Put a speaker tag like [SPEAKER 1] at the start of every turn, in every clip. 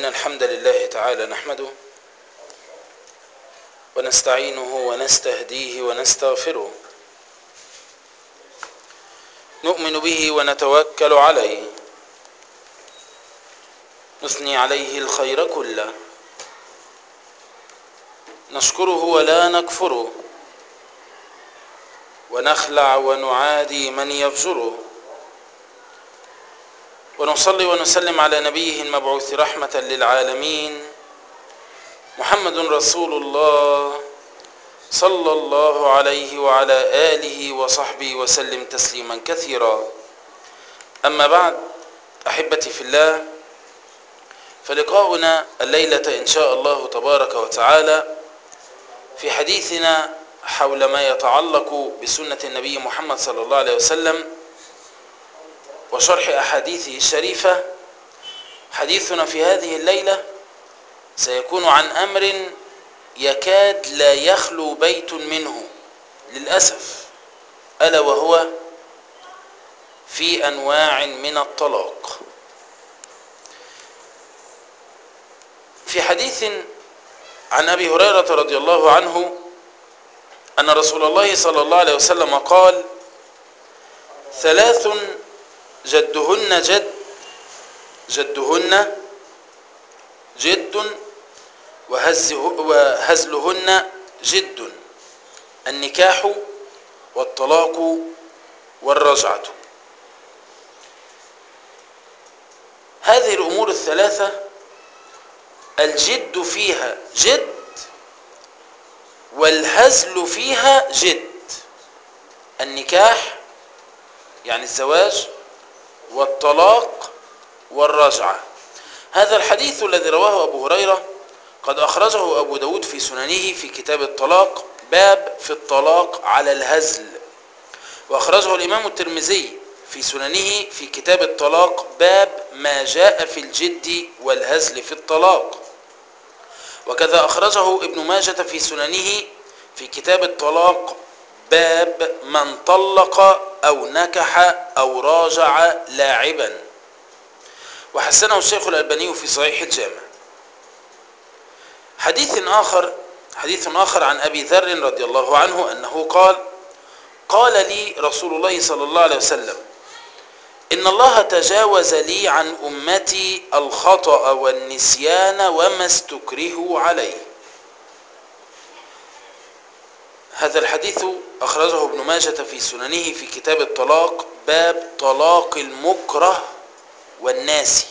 [SPEAKER 1] الحمد لله تعالى نحمده ونستعينه ونستهديه ونستغفره نؤمن به ونتوكل عليه نثني عليه الخير كله نشكره ولا نكفره ونخلع ونعادي من يفجره ونصلي ونسلم على نبيه المبعوث رحمة للعالمين محمد رسول الله صلى الله عليه وعلى آله وصحبه وسلم تسليما كثيرا أما بعد أحبتي في الله فلقاؤنا الليلة إن شاء الله تبارك وتعالى في حديثنا حول ما يتعلق بسنة النبي محمد صلى الله عليه وسلم وشرح أحاديثه الشريفة حديثنا في هذه الليلة سيكون عن أمر يكاد لا يخلو بيت منه للأسف ألا وهو في أنواع من الطلاق في حديث عن أبي هريرة رضي الله عنه أن رسول الله صلى الله عليه وسلم قال ثلاث جدهن جد جدهن جد وهزلهن جد النكاح والطلاق والرجعة هذه الأمور الثلاثة الجد فيها جد والهزل فيها جد النكاح يعني الزواج والطلاق والرجعة هذا الحديث الذي رواه أبو هريرة قد أخرجه أبو داود في سننه في كتاب الطلاق باب في الطلاق على الهزل وأخرجه الإمام الترمذي في سننه في كتاب الطلاق باب ما جاء في الجد والهزل في الطلاق وكذا أخرجه ابن ماجة في سننه في كتاب الطلاق باب من طلق أو نكح أو راجع لاعبا وحسنه الشيخ الألباني في صحيح الجامع حديث آخر حديث آخر عن أبي ذر رضي الله عنه أنه قال قال لي رسول الله صلى الله عليه وسلم إن الله تجاوز لي عن أمتي الخطأ والنسيان وما استكرهوا عليه هذا الحديث أخرجه ابن ماجة في سننه في كتاب الطلاق باب طلاق المكره والناسي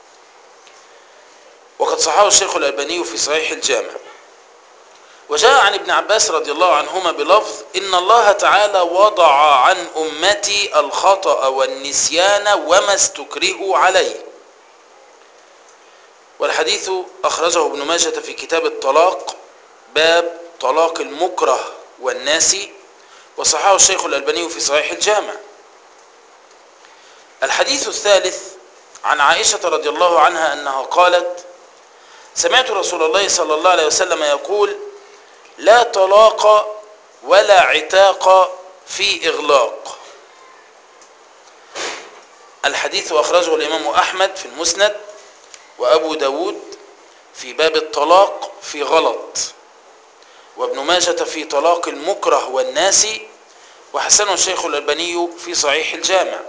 [SPEAKER 1] وقد صححه الشيخ الألباني في صحيح الجامع وجاء عن ابن عباس رضي الله عنهما بلفظ إن الله تعالى وضع عن أمتي الخطأ والنسيان وما استكرهوا عليه والحديث أخرجه ابن ماجة في كتاب الطلاق باب طلاق المكره والناسي وصححه الشيخ الألباني في صحيح الجامع الحديث الثالث عن عائشة رضي الله عنها أنها قالت سمعت رسول الله صلى الله عليه وسلم يقول لا طلاق ولا عتاق في إغلاق الحديث أخرجه الإمام أحمد في المسند وأبو داود في باب الطلاق في غلط وابن ماجة في طلاق المكره والناسي وحسنه الشيخ الألباني في صحيح الجامع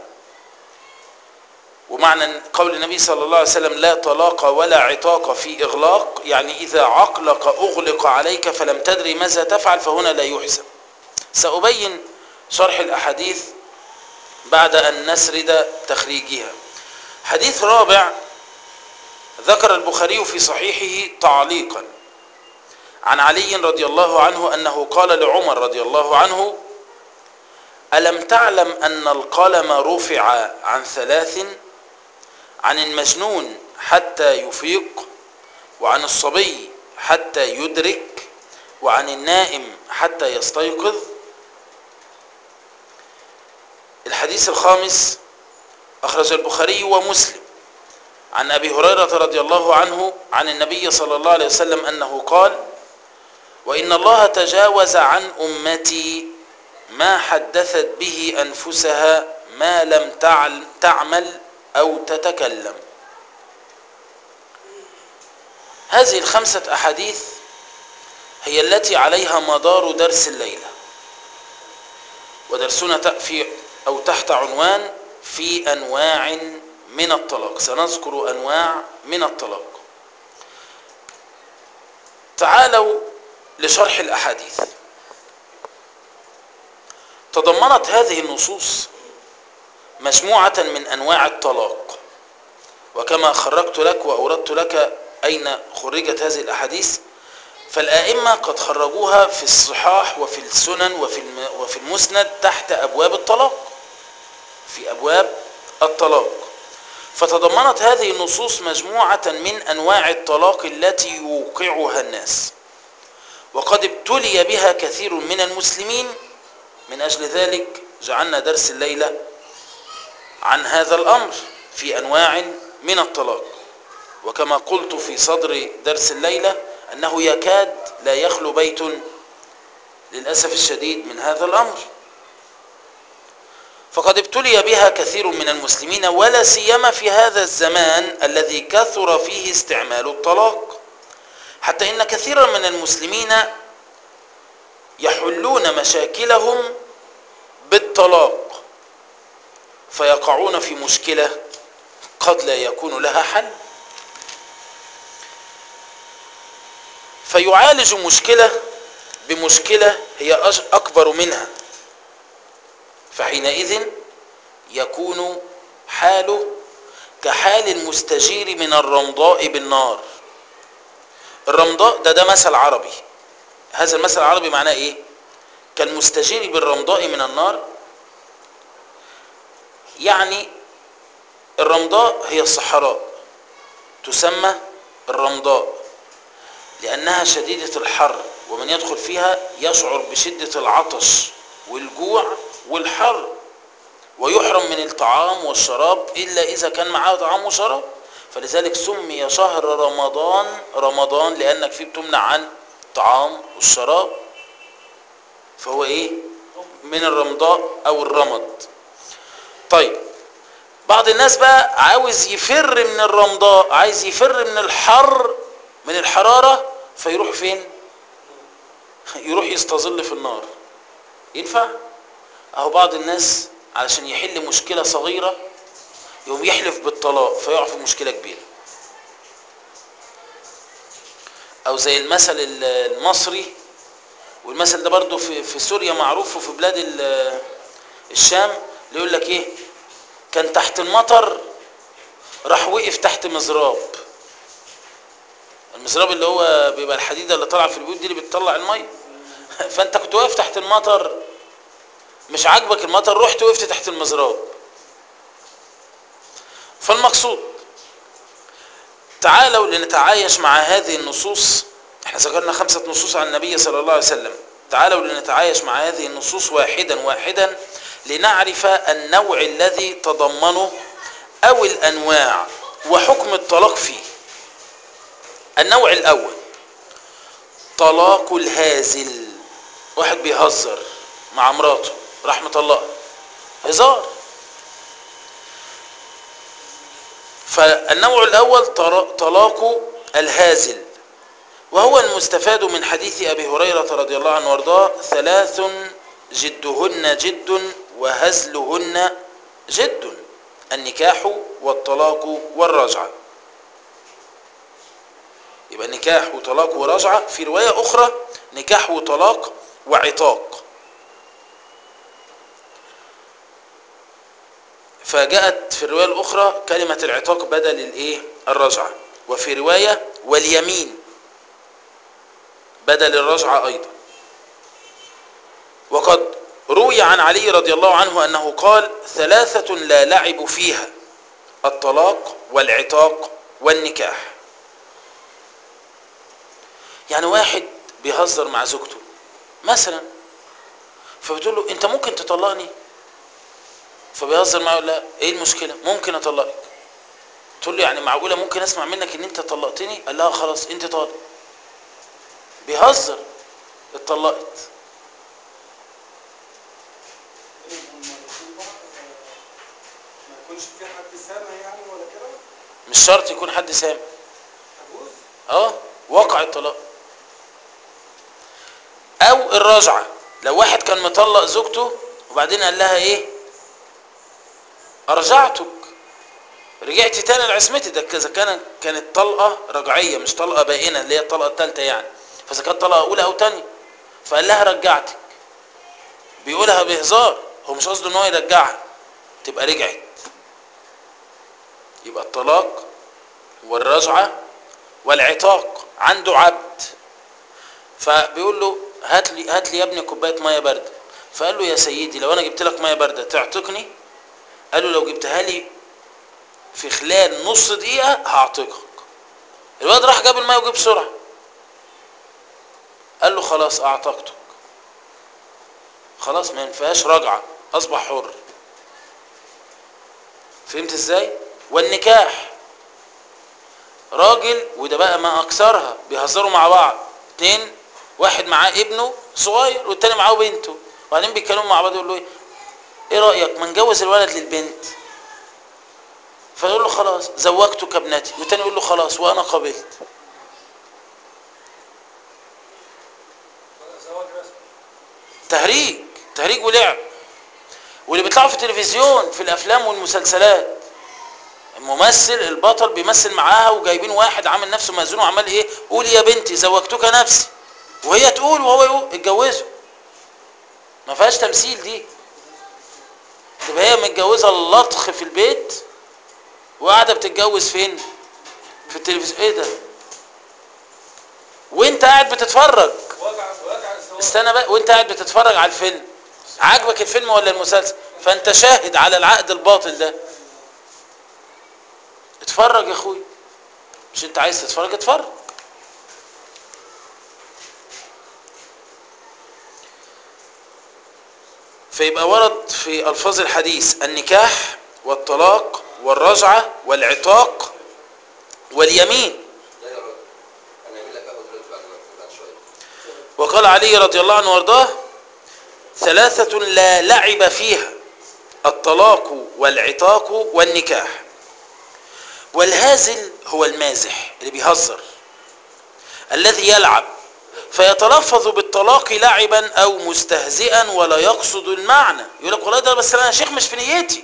[SPEAKER 1] ومعنى قول النبي صلى الله عليه وسلم لا طلاق ولا عتاق في إغلاق يعني إذا عقلك أغلق عليك فلم تدري ماذا تفعل فهنا لا يحسن سأبين شرح الأحاديث بعد أن نسرد تخريجها حديث رابع ذكر البخاري في صحيحه تعليقا عن علي رضي الله عنه أنه قال لعمر رضي الله عنه ألم تعلم أن القلم رفع عن ثلاث عن المجنون حتى يفيق وعن الصبي حتى يدرك وعن النائم حتى يستيقظ الحديث الخامس أخرج البخاري ومسلم عن أبي هريرة رضي الله عنه عن النبي صلى الله عليه وسلم أنه قال وإن الله تجاوز عن أمتي ما حدثت به أنفسها ما لم تعمل أو تتكلم هذه الخمسة أحاديث هي التي عليها مدار درس الليلة ودرسنا في أو تحت عنوان في أنواع من الطلاق سنذكر أنواع من الطلاق تعالوا لشرح الأحاديث تضمنت هذه النصوص مجموعة من أنواع الطلاق وكما خرجت لك وأوردت لك أين خرجت هذه الأحاديث فالآئمة قد خرجوها في الصحاح وفي السنن وفي وفي المسند تحت أبواب الطلاق في أبواب الطلاق فتضمنت هذه النصوص مجموعة من أنواع الطلاق التي يوقعها الناس وقد ابتلي بها كثير من المسلمين من أجل ذلك جعلنا درس الليلة عن هذا الأمر في أنواع من الطلاق وكما قلت في صدر درس الليلة أنه يكاد لا يخلو بيت للأسف الشديد من هذا الأمر فقد ابتلي بها كثير من المسلمين ولا سيما في هذا الزمان الذي كثر فيه استعمال الطلاق حتى إن كثيرا من المسلمين يحلون مشاكلهم بالطلاق فيقعون في مشكلة قد لا يكون لها حل فيعالج مشكلة بمشكلة هي أكبر منها فحينئذ يكون حاله كحال المستجير من الرمضاء بالنار الرمضاء ده ده مثل عربي هذا المثل العربي معناه ايه كالمستجير بالرمضاء من النار يعني الرمضاء هي الصحراء تسمى الرمضاء لأنها شديدة الحر ومن يدخل فيها يشعر بشدة العطش والجوع والحر ويحرم من الطعام والشراب إلا إذا كان معاه طعام وشراب فلذلك سمي شهر رمضان رمضان لأنك فيه بتمنع عن الطعام والشراب فهو إيه من الرمضاء أو الرمض طيب بعض الناس بقى عاوز يفر من الرمضاء عايز يفر من الحر من الحرارة فيروح فين يروح يستظل في النار ينفع اهو بعض الناس علشان يحل مشكلة صغيرة يقوم يحلف بالطلاق فيقع في مشكلة كبيرة او زي المثل المصري والمثل ده برضو في, في سوريا معروف وفي بلاد الشام اللي يقول لك ايه كان تحت المطر راح وقف تحت مزراب المزراب اللي هو بيبقى الحديده اللي طالعه في البيوت دي اللي بتطلع الميه فانت كنت واقف تحت المطر مش عاجبك المطر رحت وقفت تحت المزراب فالمقصود تعالوا لنتعايش مع هذه النصوص احنا ذكرنا خمسة نصوص عن النبي صلى الله عليه وسلم تعالوا لنتعايش مع هذه النصوص واحدا واحدا لنعرف النوع الذي تضمنه او الانواع وحكم الطلاق فيه النوع الاول طلاق الهازل واحد بيهزر مع مراته راح مطلقها هزار فالنوع الاول طلاق الهازل وهو المستفاد من حديث ابي هريره رضي الله عنه وارضاه ثلاث جدهن جد وهزلهن جد النكاح والطلاق والرجعه يبقى نكاح وطلاق ورجعه في روايه اخرى نكاح وطلاق وعتاق فجاءت في الروايه الاخرى كلمه العتاق بدل الايه الرجعه وفي روايه واليمين بدل الرجعه ايضا وقد روي عن علي رضي الله عنه انه قال ثلاثه لا لعب فيها الطلاق والعتاق والنكاح يعني واحد بيهزر مع زوجته مثلا فبتقول له انت ممكن تطلقني فبيهزر معاه لا ايه المشكله ممكن اطلقك تقول له يعني معقوله ممكن اسمع منك ان انت طلقتني قال لها خلاص انت طالق بيهزر اتطلقت
[SPEAKER 2] ما يكونش في حد سامع يعني ولا كده
[SPEAKER 1] مش شرط يكون حد سامع
[SPEAKER 2] تجوز
[SPEAKER 1] اه وقع الطلاق او الرجعه لو واحد كان مطلق زوجته وبعدين قال لها ايه ارجعتك رجعت تاني لعصمتي ده اذا كانت كانت طلقه رجعيه مش طلقه بائنه اللي هي الطلقه الثالثه يعني فاذا كانت طلقه اولى او ثانيه فقال لها رجعتك بيقولها بهزار هو مش قصده ان هو يرجعها تبقى رجعت يبقى الطلاق والرجعه والعتاق عنده عبد فبيقول له هات لي هات لي يا ابني كوبايه ميه بارده فقال له يا سيدي لو انا جبت لك ميه بارده تعتقني قال له لو جبتها لي في خلال نص دقيقه هعتقك الواد راح جاب الميه وجه بسرعه قال له خلاص اعتقتك خلاص ما ينفعش رجعه اصبح حر فهمت ازاي والنكاح راجل وده بقى ما اكثرها بيهزروا مع بعض اتنين واحد معاه ابنه صغير والتاني معاه بنته وبعدين بيتكلموا مع بعض يقول له ايه ايه رايك ما نجوز الولد للبنت فيقول له خلاص زوجتك ابنتي والتاني يقول له خلاص وانا قبلت
[SPEAKER 2] زواج رسمي
[SPEAKER 1] تهريج تهريج ولعب واللي بيطلعوا في التلفزيون في الافلام والمسلسلات الممثل البطل بيمثل معاها وجايبين واحد عامل نفسه مأذون وعمال ايه قولي يا بنتي زوجتك نفسي وهي تقول وهو يقول اتجوزوا ما فيهاش تمثيل دي تبقى هي متجوزه اللطخ في البيت وقاعده بتتجوز فين في التلفزيون ايه ده وانت قاعد بتتفرج
[SPEAKER 2] وجع وجع الزواج
[SPEAKER 1] استنى بقى وانت قاعد بتتفرج على الفيلم عاجبك الفيلم ولا المسلسل فانت شاهد على العقد الباطل ده اتفرج يا اخوي مش انت عايز تتفرج اتفرج فيبقى ورد في الفاظ الحديث النكاح والطلاق والرجعه والعتاق واليمين
[SPEAKER 3] لا يا راجل انا اعمل لك قهوه دلوقتي بعد ما بعد شويه
[SPEAKER 1] وقال علي رضي الله عنه وارضاه ثلاثة لا لعب فيها الطلاق والعتاق والنكاح والهازل هو المازح اللي بيهزر الذي يلعب فيتلفظ بالطلاق لعبا او مستهزئا ولا يقصد المعنى يقول لك والله ده بس انا يا شيخ مش في نيتي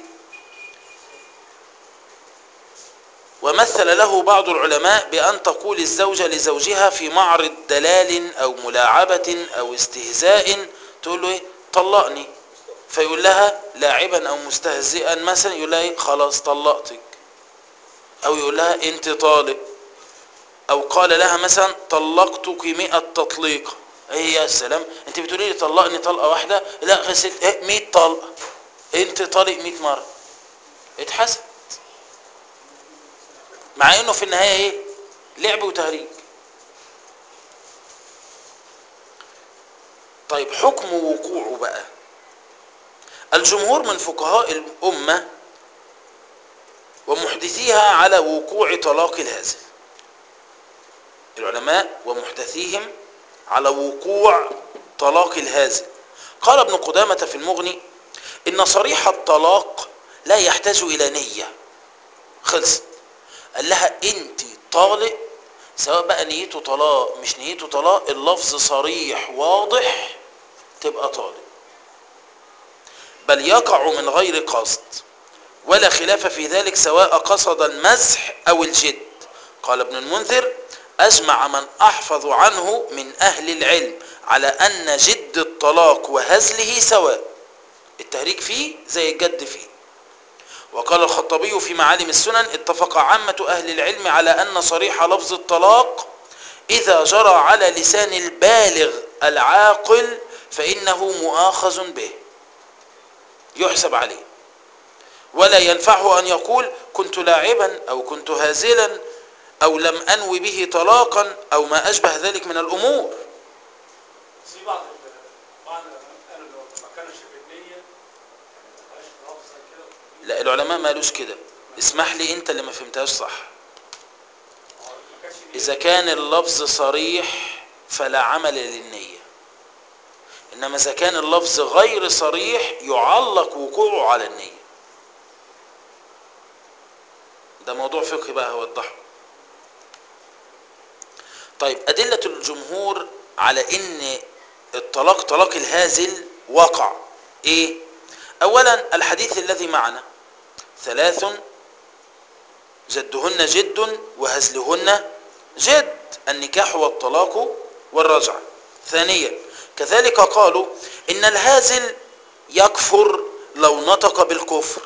[SPEAKER 1] ومثل له بعض العلماء بأن تقول الزوجة لزوجها في معرض دلال أو ملاعبة أو استهزاء تقول له إيه طلقني فيقول لها لاعبا أو مستهزئا مثلا يقول لها إيه خلاص طلقتك أو يقول لها أنت طالق أو قال لها مثلا طلقتك مئة تطليقة ايه يا سلام انت بتقولي لي طلقني طلقة واحدة لا غسلت ايه 100 طلقة انت طالق 100 مرة اتحسب مع انه في النهايه ايه لعب وتهريج طيب حكم وقوعه بقى الجمهور من فقهاء الامه ومحدثيها على وقوع طلاق الهازل العلماء ومحدثيهم على وقوع طلاق الهازل قال ابن قدامه في المغني ان صريح الطلاق لا يحتاج الى نيه خلصت قال لها انت طالق سواء بقى نيته طلاق مش نيته طلاق اللفظ صريح واضح تبقى طالق بل يقع من غير قصد ولا خلاف في ذلك سواء قصد المزح او الجد قال ابن المنذر اجمع من احفظ عنه من اهل العلم على ان جد الطلاق وهزله سواء التهريج فيه زي الجد فيه وقال الخطبي في معالم السنن اتفق عامة أهل العلم على أن صريح لفظ الطلاق إذا جرى على لسان البالغ العاقل فإنه مؤاخذ به يحسب عليه ولا ينفعه أن يقول كنت لاعبا أو كنت هازلا أو لم أنوي به طلاقا أو ما أشبه ذلك من الأمور
[SPEAKER 2] في بعض ال- بعض العلماء قالوا لو ما كانش بالنية ما تبقاش لفظة كده
[SPEAKER 1] لا العلماء ما قالوش كده اسمح لي أنت اللي ما فهمتهاش صح
[SPEAKER 2] ما كانش نية.
[SPEAKER 1] إذا كان اللفظ صريح فلا عمل للنية إنما إذا كان اللفظ غير صريح يعلق وقوعه على النية ده موضوع فقهي بقى هوضحه طيب أدلة الجمهور على إن الطلاق طلاق الهازل وقع إيه؟ أولا الحديث الذي معنا ثلاث جدهن جد وهزلهن جد النكاح والطلاق والرجعة ثانيا كذلك قالوا إن الهازل يكفر لو نطق بالكفر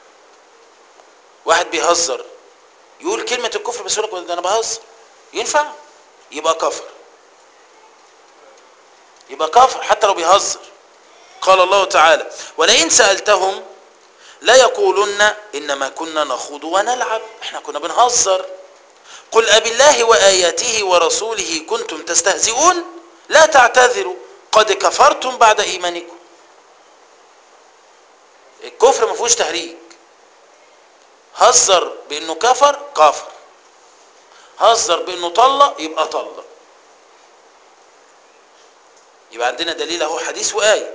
[SPEAKER 1] واحد بيهزر يقول كلمة الكفر بس يقول لك ده أنا بهزر ينفع يبقى كفر يبقى كفر حتى لو بيهزر قال الله تعالى ولئن سألتهم لا يقولن إنما كنا نخوض ونلعب احنا كنا بنهزر قل أب الله وآياته ورسوله كنتم تستهزئون لا تعتذروا قد كفرتم بعد إيمانكم الكفر ما فيهوش تهريج هزر بأنه كفر كفر هزر بأنه طلق يبقى طلق يبقى عندنا دليل اهو حديث وآية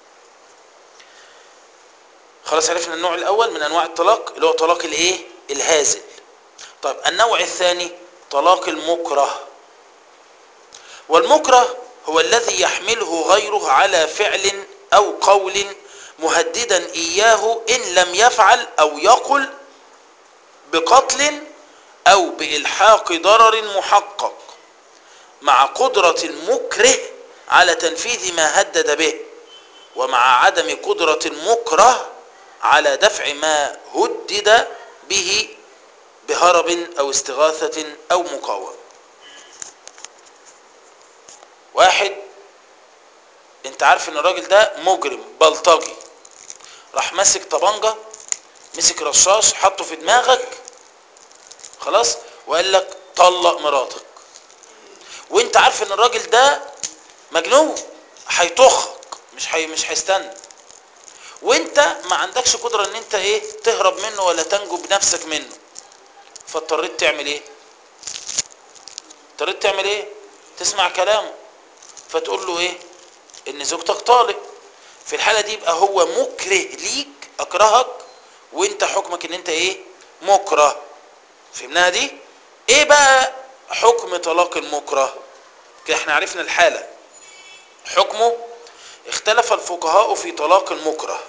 [SPEAKER 1] خلاص عرفنا النوع الأول من أنواع الطلاق اللي هو طلاق الإيه؟ الهازل طيب النوع الثاني طلاق المكره والمكره هو الذي يحمله غيره على فعل أو قول مهددا إياه إن لم يفعل أو يقل بقتل أو بإلحاق ضرر محقق مع قدرة المكره على تنفيذ ما هدد به ومع عدم قدرة المكره على دفع ما هدد به بهرب أو استغاثة أو مقاومة واحد انت عارف ان الراجل ده مجرم بلطجي راح ماسك طبنجة مسك رشاش حطه في دماغك خلاص وقال لك طلق مراتك وانت عارف ان الراجل ده مجنون هيطخك مش حي مش هيستنى وانت ما عندكش قدره ان انت ايه تهرب منه ولا تنجو بنفسك منه فاضطريت تعمل ايه اضطريت تعمل ايه تسمع كلامه فتقول له ايه ان زوجتك طالق في الحاله دي يبقى هو مكره ليك اكرهك وانت حكمك ان انت ايه مكره فهمناها دي ايه بقى حكم طلاق المكره كده احنا عرفنا الحاله حكمه اختلف الفقهاء في طلاق المكره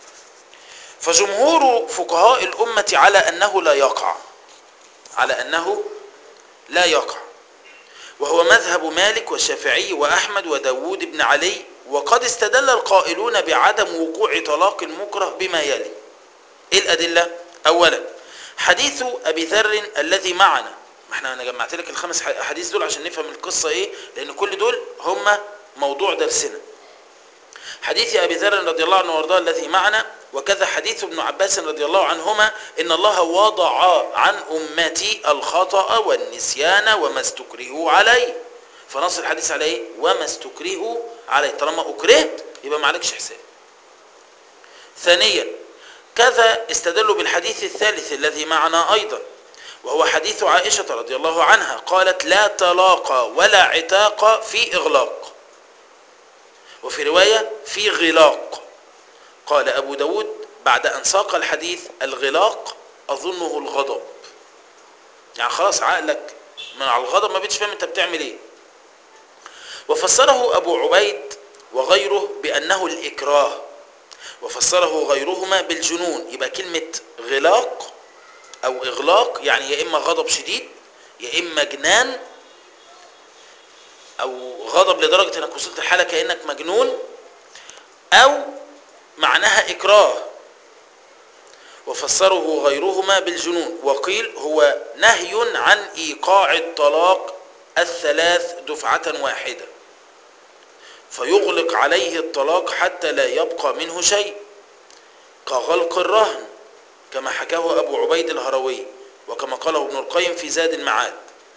[SPEAKER 1] فجمهور فقهاء الأمة على أنه لا يقع على أنه لا يقع وهو مذهب مالك والشافعي وأحمد وداود بن علي وقد استدل القائلون بعدم وقوع طلاق المكره بما يلي إيه الأدلة؟ أولا حديث أبي ذر الذي معنا ما احنا انا جمعت لك الخمس احاديث دول عشان نفهم القصه ايه لان كل دول هم موضوع درسنا حديث ابي ذر رضي الله عنه وارضاه الذي معنا وكذا حديث ابن عباس رضي الله عنهما ان الله وضع عن امتي الخطا والنسيان وما استكرهوا عليه فنص الحديث على ايه وما استكرهوا عليه طالما اكرهت يبقى ما عليكش حساب ثانيا كذا استدلوا بالحديث الثالث الذي معنا ايضا وهو حديث عائشة رضي الله عنها قالت لا طلاق ولا عتاق في إغلاق وفي رواية في غلاق قال أبو داود بعد أن ساق الحديث الغلاق أظنه الغضب يعني خلاص عقلك من على الغضب ما بيتش فاهم انت بتعمل ايه وفسره أبو عبيد وغيره بأنه الإكراه وفسره غيرهما بالجنون يبقى كلمة غلاق او اغلاق يعني يا اما غضب شديد يا اما جنان او غضب لدرجة انك وصلت لحالة كأنك مجنون او معناها اكراه وفسره غيرهما بالجنون وقيل هو نهي عن ايقاع الطلاق الثلاث دفعة واحدة فيغلق عليه الطلاق حتى لا يبقى منه شيء كغلق الرهن كما حكاه أبو عبيد الهروي وكما قاله ابن القيم في زاد المعاد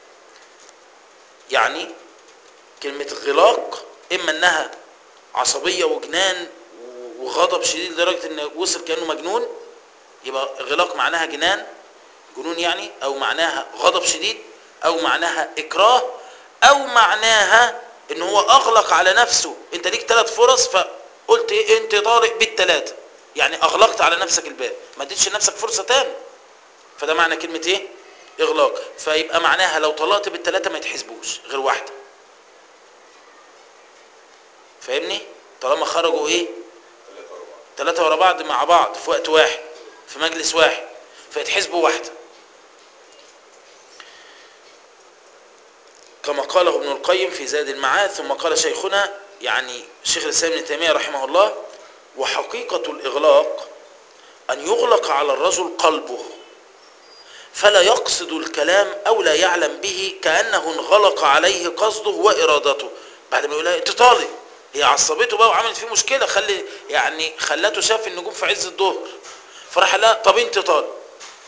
[SPEAKER 1] يعني كلمة غلاق إما أنها عصبية وجنان وغضب شديد لدرجة أنه وصل كأنه مجنون يبقى غلاق معناها جنان جنون يعني أو معناها غضب شديد أو معناها إكراه أو معناها ان هو أغلق على نفسه أنت ليك ثلاث فرص فقلت إيه أنت طارق بالثلاثة يعني اغلقت على نفسك الباب ما اديتش لنفسك فرصه تاني فده معنى كلمه ايه اغلاق فيبقى معناها لو طلقت بالثلاثه ما يتحسبوش غير واحده فاهمني طالما خرجوا ايه ثلاثه ورا بعض مع بعض في وقت واحد في مجلس واحد فيتحسبوا واحده كما قاله ابن القيم في زاد المعاد ثم قال شيخنا يعني شيخ الاسلام ابن تيميه رحمه الله وحقيقه الاغلاق ان يغلق على الرجل قلبه فلا يقصد الكلام او لا يعلم به كانه انغلق عليه قصده وارادته بعد ما يقول لها انت طالق هي عصبته بقى وعملت فيه مشكله خلي يعني خلته شاف النجوم في عز الظهر فراح قال لها طب انت طالق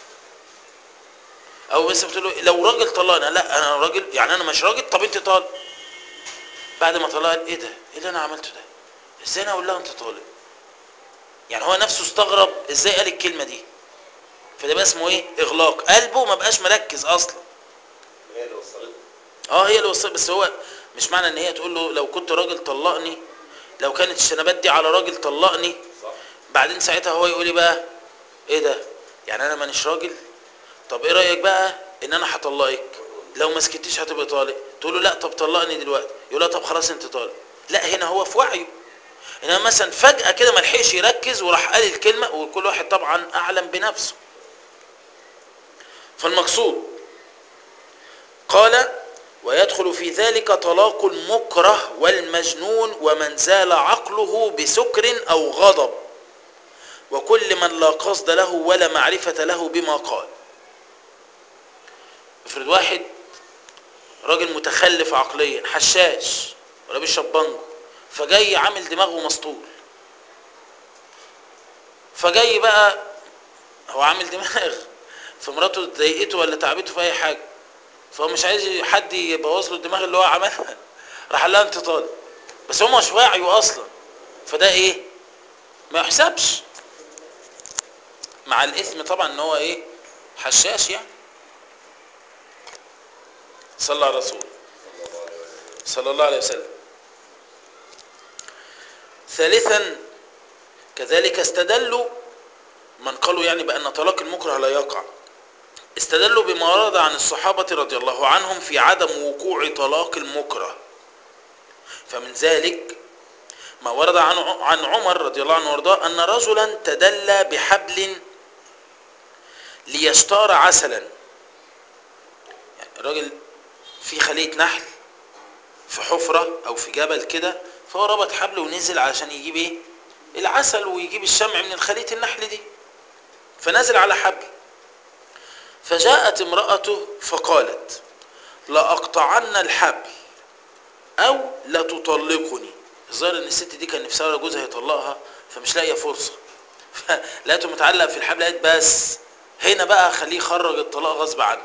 [SPEAKER 1] او بس بتقول له لو راجل طلقنا لا انا راجل يعني انا مش راجل طب انت طالق بعد ما طلق قال ايه ده ايه اللي انا عملته ده ازاي انا اقول لها انت طالق يعني هو نفسه استغرب ازاي قال الكلمه دي فده بقى اسمه ايه اغلاق قلبه ما بقاش مركز اصلا
[SPEAKER 3] هي اللي وصلته
[SPEAKER 1] اه هي اللي وصلت بس هو مش معنى ان هي تقول له لو كنت راجل طلقني لو كانت الشنبات دي على راجل طلقني
[SPEAKER 3] صح
[SPEAKER 1] بعدين ساعتها هو يقول لي بقى ايه ده يعني انا مانيش راجل طب ايه رايك بقى ان انا هطلقك لو ما سكتيش هتبقى طالق تقول له لا طب طلقني دلوقتي يقول لها طب خلاص انت طالق لا هنا هو في وعيه انما مثلا فجاه كده ما لحقش يركز وراح قال الكلمه وكل واحد طبعا اعلم بنفسه فالمقصود قال ويدخل في ذلك طلاق المكره والمجنون ومن زال عقله بسكر او غضب وكل من لا قصد له ولا معرفة له بما قال افرض واحد راجل متخلف عقليا حشاش ولا بيشرب بانجو فجاي عامل دماغه مسطول فجاي بقى هو عامل دماغ فمراته ضايقته ولا تعبته في اي حاجه فهو مش عايز حد يبوظ له الدماغ اللي هو عملها راح قال لها انت طالب بس هو مش واعيه اصلا فده ايه ما يحسبش مع الاثم طبعا ان هو ايه حشاش يعني صلى على الرسول صلى الله عليه وسلم ثالثا كذلك استدلوا من قالوا يعني بأن طلاق المكره لا يقع استدلوا بما ورد عن الصحابة رضي الله عنهم في عدم وقوع طلاق المكره فمن ذلك ما ورد عن عن عمر رضي الله عنه وارضاه أن رجلا تدلى بحبل ليشتار عسلا يعني الراجل في خلية نحل في حفرة أو في جبل كده فهو ربط حبل ونزل علشان يجيب ايه العسل ويجيب الشمع من خلية النحل دي فنزل على حبل فجاءت امرأته فقالت لأقطعن الحبل أو لتطلقني الظاهر ان الست دي كان نفسها ولا جوزها يطلقها فمش لاقيه فرصه فلقيته متعلق في الحبل قالت بس هنا بقى خليه يخرج الطلاق غصب عنه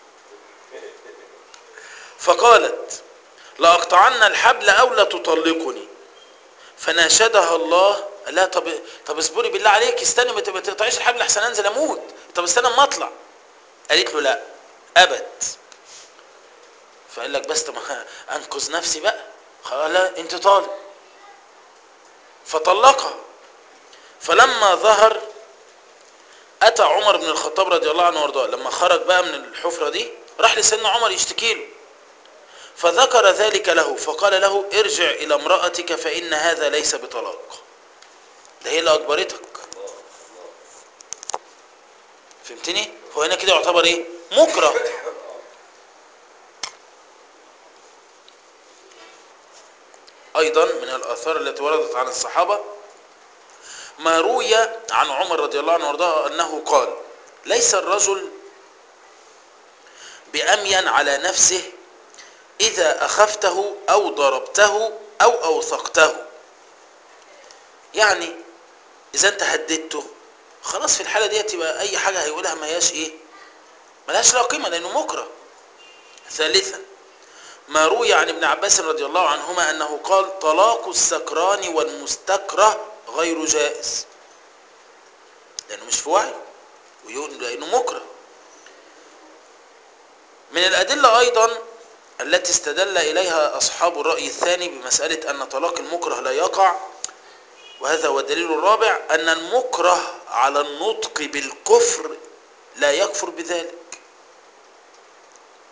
[SPEAKER 1] فقالت لأقطعن الحبل أو لتطلقني فناشدها الله لا طب طب اصبري بالله عليك استني ما تقطعيش الحبل احسن انزل اموت طب استنى اما اطلع قالت له لا ابد فقال لك بس طب انقذ نفسي بقى قال لا انت طالب فطلقها فلما ظهر اتى عمر بن الخطاب رضي الله عنه وارضاه لما خرج بقى من الحفره دي راح لسيدنا عمر يشتكي له فذكر ذلك له فقال له ارجع الى امرأتك فان هذا ليس بطلاق ده هي اللي اجبرتك فهمتني هو هنا كده يعتبر ايه مكره ايضا من الاثار التي وردت عن الصحابه ما روي عن عمر رضي الله عنه وارضاه انه قال ليس الرجل بامين على نفسه اذا اخفته او ضربته او اوثقته يعني اذا انت هددته خلاص في الحاله دي تبقى اي حاجه هيقولها ما هياش ايه ملهاش لا قيمه لانه مكره ثالثا ما روي عن ابن عباس رضي الله عنهما انه قال طلاق السكران والمستكره غير جائز لانه مش في وعي لانه مكره من الادله ايضا التي استدل اليها اصحاب الراي الثاني بمساله ان طلاق المكره لا يقع وهذا هو الدليل الرابع ان المكره على النطق بالكفر لا يكفر بذلك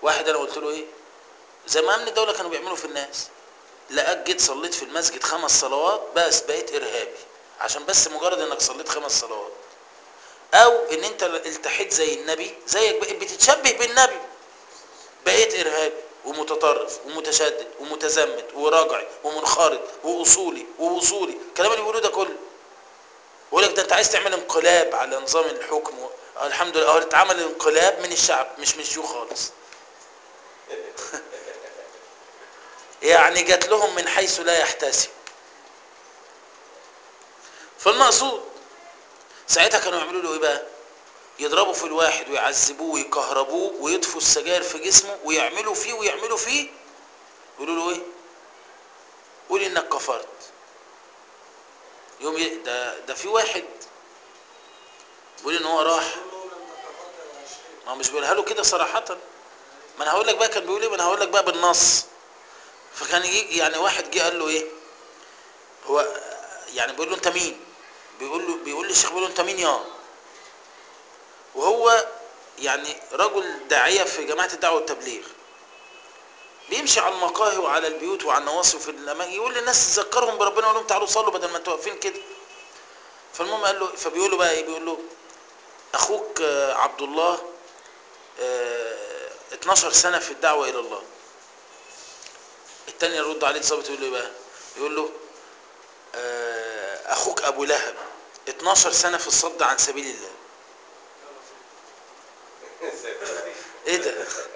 [SPEAKER 1] واحد انا قلت له ايه زي ما امن الدوله كانوا بيعملوا في الناس لقاك جيت صليت في المسجد خمس صلوات بس بقيت ارهابي عشان بس مجرد انك صليت خمس صلوات او ان انت التحيت زي النبي زيك بقيت بتتشبه بالنبي بقيت ارهابي ومتطرف ومتشدد ومتزمت وراجعي ومنخرط واصولي ووصولي الكلام اللي بيقولوه ده كله يقول لك ده انت عايز تعمل انقلاب على نظام الحكم و... آه الحمد لله اه اتعمل انقلاب من الشعب مش من الشيوخ خالص يعني جات لهم من حيث لا يحتسب فالمقصود ساعتها كانوا يعملوا له ايه بقى يضربوا في الواحد ويعذبوه ويكهربوه ويطفوا السجاير في جسمه ويعملوا فيه ويعملوا فيه يقولوا له ايه قول انك كفرت يوم ي... ده ده في واحد بيقول ان هو راح ما هو مش بيقولها له كده صراحة ما انا هقول لك بقى كان بيقول ايه ما انا هقول لك بقى بالنص فكان يجي يعني واحد جه قال له ايه هو يعني بيقول له انت مين بيقول له بيقول لي الشيخ بيقول له انت مين يا وهو يعني رجل داعية في جماعة الدعوة والتبليغ بيمشي على المقاهي وعلى البيوت وعلى النواصي وفي الاماكن يقول للناس تذكرهم بربنا يقول لهم تعالوا صلوا بدل ما انتوا واقفين كده فالمهم قال له فبيقول له بقى ايه بيقول له اخوك آه، عبد الله آه، 12 سنة في الدعوة الى الله التاني يرد عليه الظابط يقول له ايه بقى يقول له آه، اخوك ابو لهب 12 سنة في الصد عن سبيل الله ايه ده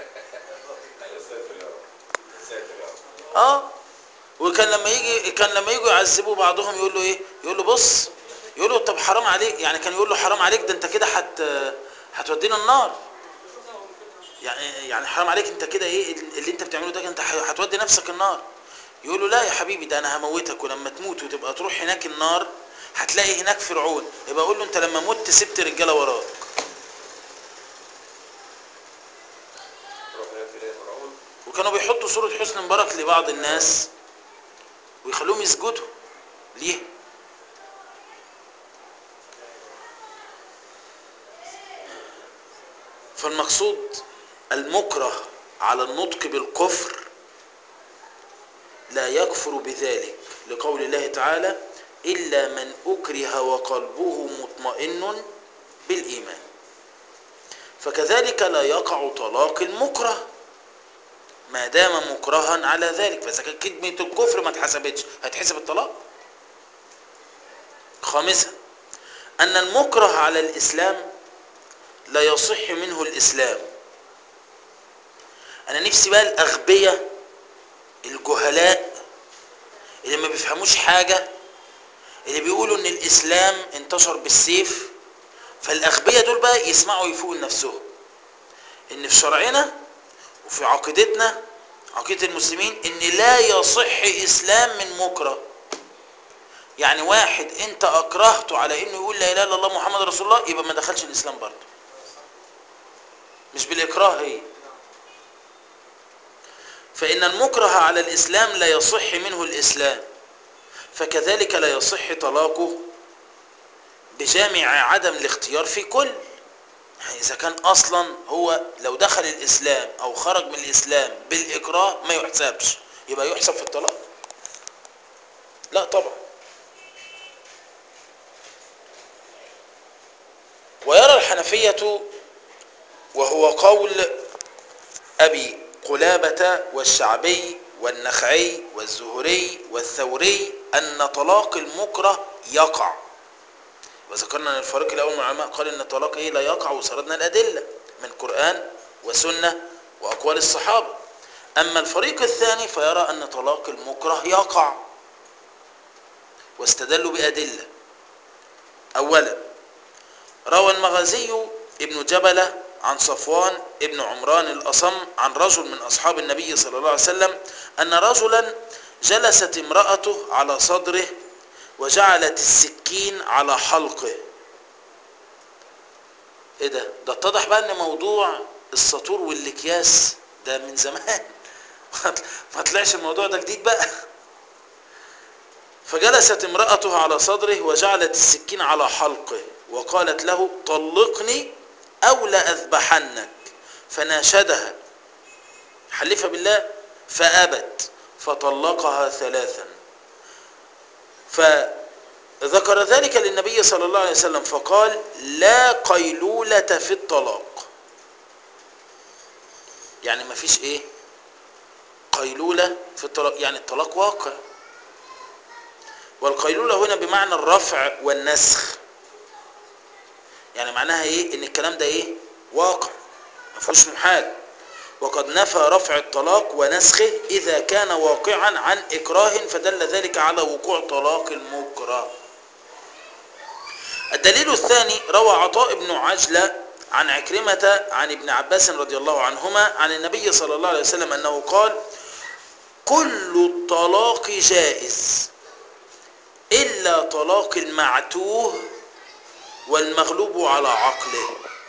[SPEAKER 1] اه وكان لما يجي كان لما يجوا يعذبوا بعضهم يقول له ايه يقول له بص يقول له طب حرام عليك يعني كان يقول له حرام عليك ده انت كده هت هتودينا النار يعني يعني حرام عليك انت كده ايه اللي انت بتعمله ده انت هتودي نفسك النار يقول له لا يا حبيبي ده انا هموتك ولما تموت وتبقى تروح هناك النار هتلاقي هناك فرعون يبقى اقول له انت لما مت سبت رجاله وراك
[SPEAKER 3] تروح هناك تلاقي فرعون
[SPEAKER 1] وكانوا بيحطوا صورة حسن مبارك لبعض الناس ويخلوهم يسجدوا ليه فالمقصود المكره على النطق بالكفر لا يكفر بذلك لقول الله تعالى إلا من أكره وقلبه مطمئن بالإيمان فكذلك لا يقع طلاق المكره ما دام مكرها على ذلك فاذا كانت كلمه الكفر ما اتحسبتش هتحسب الطلاق خامسا ان المكره على الاسلام لا يصح منه الاسلام انا نفسي بقى الاغبياء الجهلاء اللي ما بيفهموش حاجه اللي بيقولوا ان الاسلام انتشر بالسيف فالاغبياء دول بقى يسمعوا يفوقوا لنفسهم ان في شرعنا وفي عقيدتنا عقيدة المسلمين ان لا يصح اسلام من مكره يعني واحد انت اكرهته على انه يقول لا اله الا الله محمد رسول الله يبقى ما دخلش الاسلام برضه مش بالاكراه هي فان المكره على الاسلام لا يصح منه الاسلام فكذلك لا يصح طلاقه بجامع عدم الاختيار في كل يعني إذا كان أصلا هو لو دخل الإسلام أو خرج من الإسلام بالإكراه ما يحسبش يبقى يحسب في الطلاق لا طبعا ويرى الحنفية وهو قول أبي قلابة والشعبي والنخعي والزهري والثوري أن طلاق المكره يقع وذكرنا ان الفريق الاول من العلماء قال ان الطلاق ايه لا يقع وسردنا الادله من قران وسنه واقوال الصحابه اما الفريق الثاني فيرى ان طلاق المكره يقع واستدلوا بادله اولا روى المغازي ابن جبله عن صفوان ابن عمران الاصم عن رجل من اصحاب النبي صلى الله عليه وسلم ان رجلا جلست امراته على صدره وجعلت السكين على حلقه ايه ده ده اتضح بقى ان موضوع السطور والاكياس ده من زمان ما طلعش الموضوع ده جديد بقى فجلست امرأته على صدره وجعلت السكين على حلقه وقالت له طلقني أو لأذبحنك فناشدها حلف بالله فأبت فطلقها ثلاثا فذكر ذلك للنبي صلى الله عليه وسلم فقال لا قيلولة في الطلاق يعني ما فيش ايه قيلولة في الطلاق يعني الطلاق واقع والقيلولة هنا بمعنى الرفع والنسخ يعني معناها ايه ان الكلام ده ايه واقع ما فيهوش محال وقد نفى رفع الطلاق ونسخه اذا كان واقعا عن اكراه فدل ذلك على وقوع طلاق المكره الدليل الثاني روى عطاء بن عجلة عن عكرمة عن ابن عباس رضي الله عنهما عن النبي صلى الله عليه وسلم أنه قال كل الطلاق جائز إلا طلاق المعتوه والمغلوب على عقله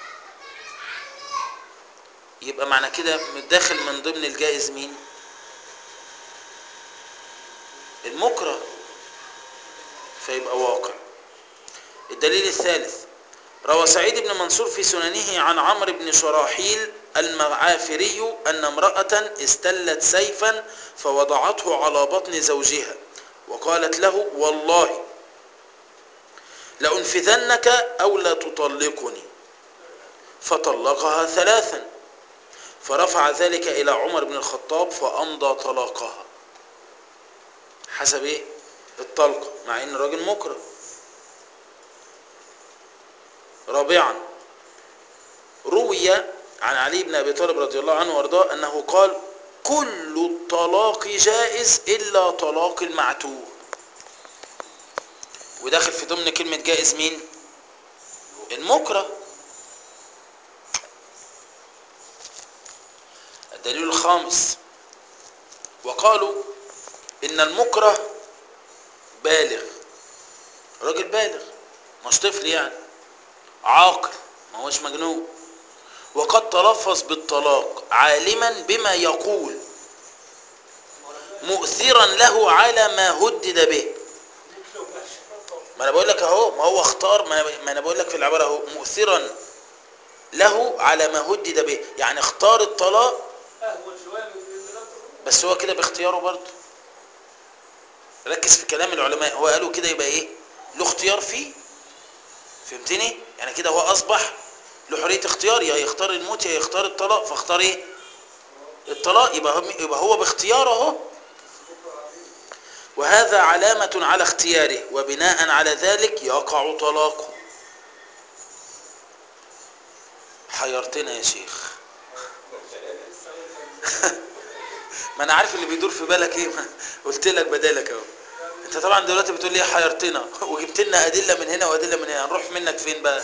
[SPEAKER 1] يبقى معنى كده داخل من ضمن الجائز مين المكره فيبقى واقع الدليل الثالث روى سعيد بن منصور في سننه عن عمرو بن شراحيل المعافري أن امرأة استلت سيفا فوضعته على بطن زوجها وقالت له والله لأنفذنك أو لا تطلقني فطلقها ثلاثا فرفع ذلك إلى عمر بن الخطاب فأمضى طلاقها حسب إيه الطلقة مع إن الراجل مكره رابعا روي عن علي بن أبي طالب رضي الله عنه وارضاه أنه قال كل الطلاق جائز إلا طلاق المعتوه وداخل في ضمن كلمة جائز مين المكره الدليل الخامس وقالوا إن المكره بالغ راجل بالغ مش طفل يعني عاقل ما هوش مجنون وقد تلفظ بالطلاق عالما بما يقول مؤثرا له على ما هدد به ما انا بقول لك اهو ما هو اختار ما ما انا بقول لك في العباره اهو مؤثرا له على ما هدد به يعني اختار الطلاق
[SPEAKER 2] اهون شويه من من لا تطلق.
[SPEAKER 1] بس هو كده باختياره برضه ركز في كلام العلماء هو قالوا كده يبقى ايه له اختيار فيه فهمتني يعني كده هو اصبح له حريه اختيار يا يختار الموت يا يختار الطلاق فاختار ايه الطلاق يبقى هم يبقى هو باختياره اهو وهذا علامة على اختياره وبناء على ذلك يقع طلاقه حيرتنا يا شيخ ما انا عارف اللي بيدور في بالك ايه ما قلت لك بدالك اهو انت طبعا دلوقتي بتقول لي حيرتنا وجبت لنا ادله من هنا وادله من هنا هنروح منك فين بقى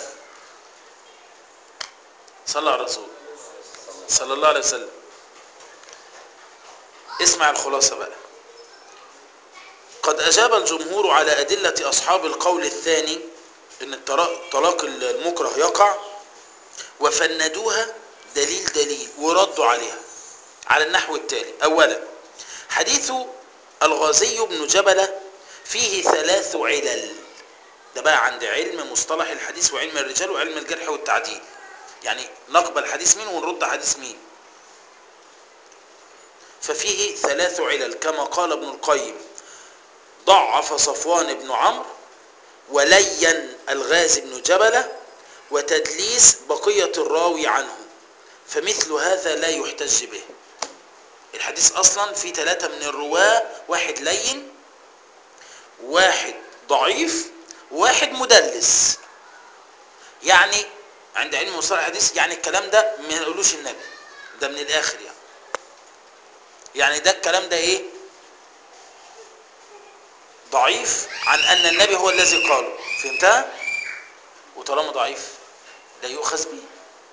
[SPEAKER 1] صلى على الرسول صلى الله عليه وسلم اسمع الخلاصه بقى قد اجاب الجمهور على ادله اصحاب القول الثاني ان الطلاق طلاق المكره يقع وفندوها دليل دليل وردوا عليها على النحو التالي اولا حديث الغازي بن جبلة فيه ثلاث علل ده بقى عند علم مصطلح الحديث وعلم الرجال وعلم الجرح والتعديل يعني نقبل حديث مين ونرد حديث مين ففيه ثلاث علل كما قال ابن القيم ضعف صفوان بن عمرو ولين الغازي بن جبلة وتدليس بقية الراوي عنه فمثل هذا لا يحتج به الحديث اصلا في ثلاثة من الرواة واحد لين واحد ضعيف واحد مدلس يعني عند علم مصطلح الحديث يعني الكلام ده ما يقولوش النبي ده من الاخر يعني يعني ده الكلام ده ايه ضعيف عن ان النبي هو الذي قاله فهمتها وطالما ضعيف لا يؤخذ به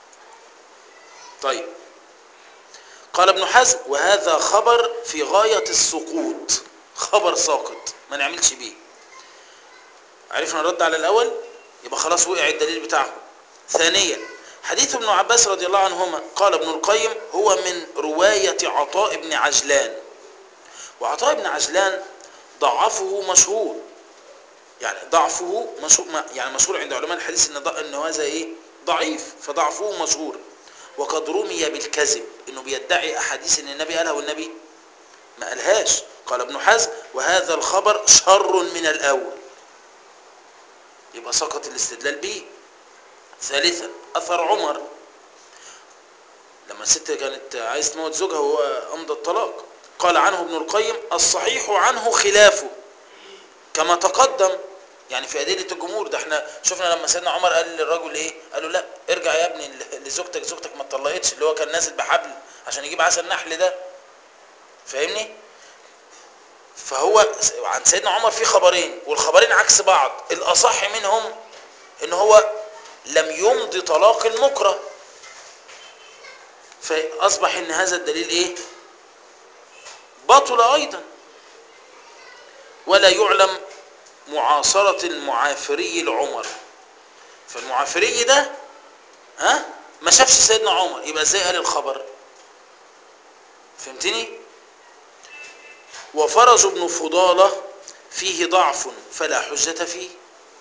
[SPEAKER 1] طيب قال ابن حزم وهذا خبر في غاية السقوط خبر ساقط ما نعملش بيه عرفنا نرد على الأول يبقى خلاص وقع الدليل بتاعه ثانيا حديث ابن عباس رضي الله عنهما قال ابن القيم هو من رواية عطاء بن عجلان وعطاء بن عجلان ضعفه مشهور يعني ضعفه مشهور يعني مشهور عند علماء الحديث ان ض- ان هذا ايه ضعيف فضعفه مشهور وقد رمي بالكذب انه بيدعي احاديث ان النبي قالها والنبي ما قالهاش قال ابن حزم وهذا الخبر شر من الاول يبقى سقط الاستدلال به ثالثا اثر عمر لما الست كانت عايز تموت زوجها وهو امضى الطلاق قال عنه ابن القيم الصحيح عنه خلافه كما تقدم يعني في أدلة الجمهور ده احنا شفنا لما سيدنا عمر قال للرجل ايه قال له لا ارجع يا ابني لزوجتك زوجتك ما اتطلقتش اللي هو كان نازل بحبل عشان يجيب عسل النحل ده فاهمني فهو عن سيدنا عمر في خبرين والخبرين عكس بعض الاصح منهم ان هو لم يمضي طلاق المكره فاصبح ان هذا الدليل ايه بطل ايضا ولا يعلم معاصرة المعافري لعمر فالمعافري ده ها ما شافش سيدنا عمر يبقى ازاي قال الخبر فهمتني وفرج ابن فضالة فيه ضعف فلا حجة فيه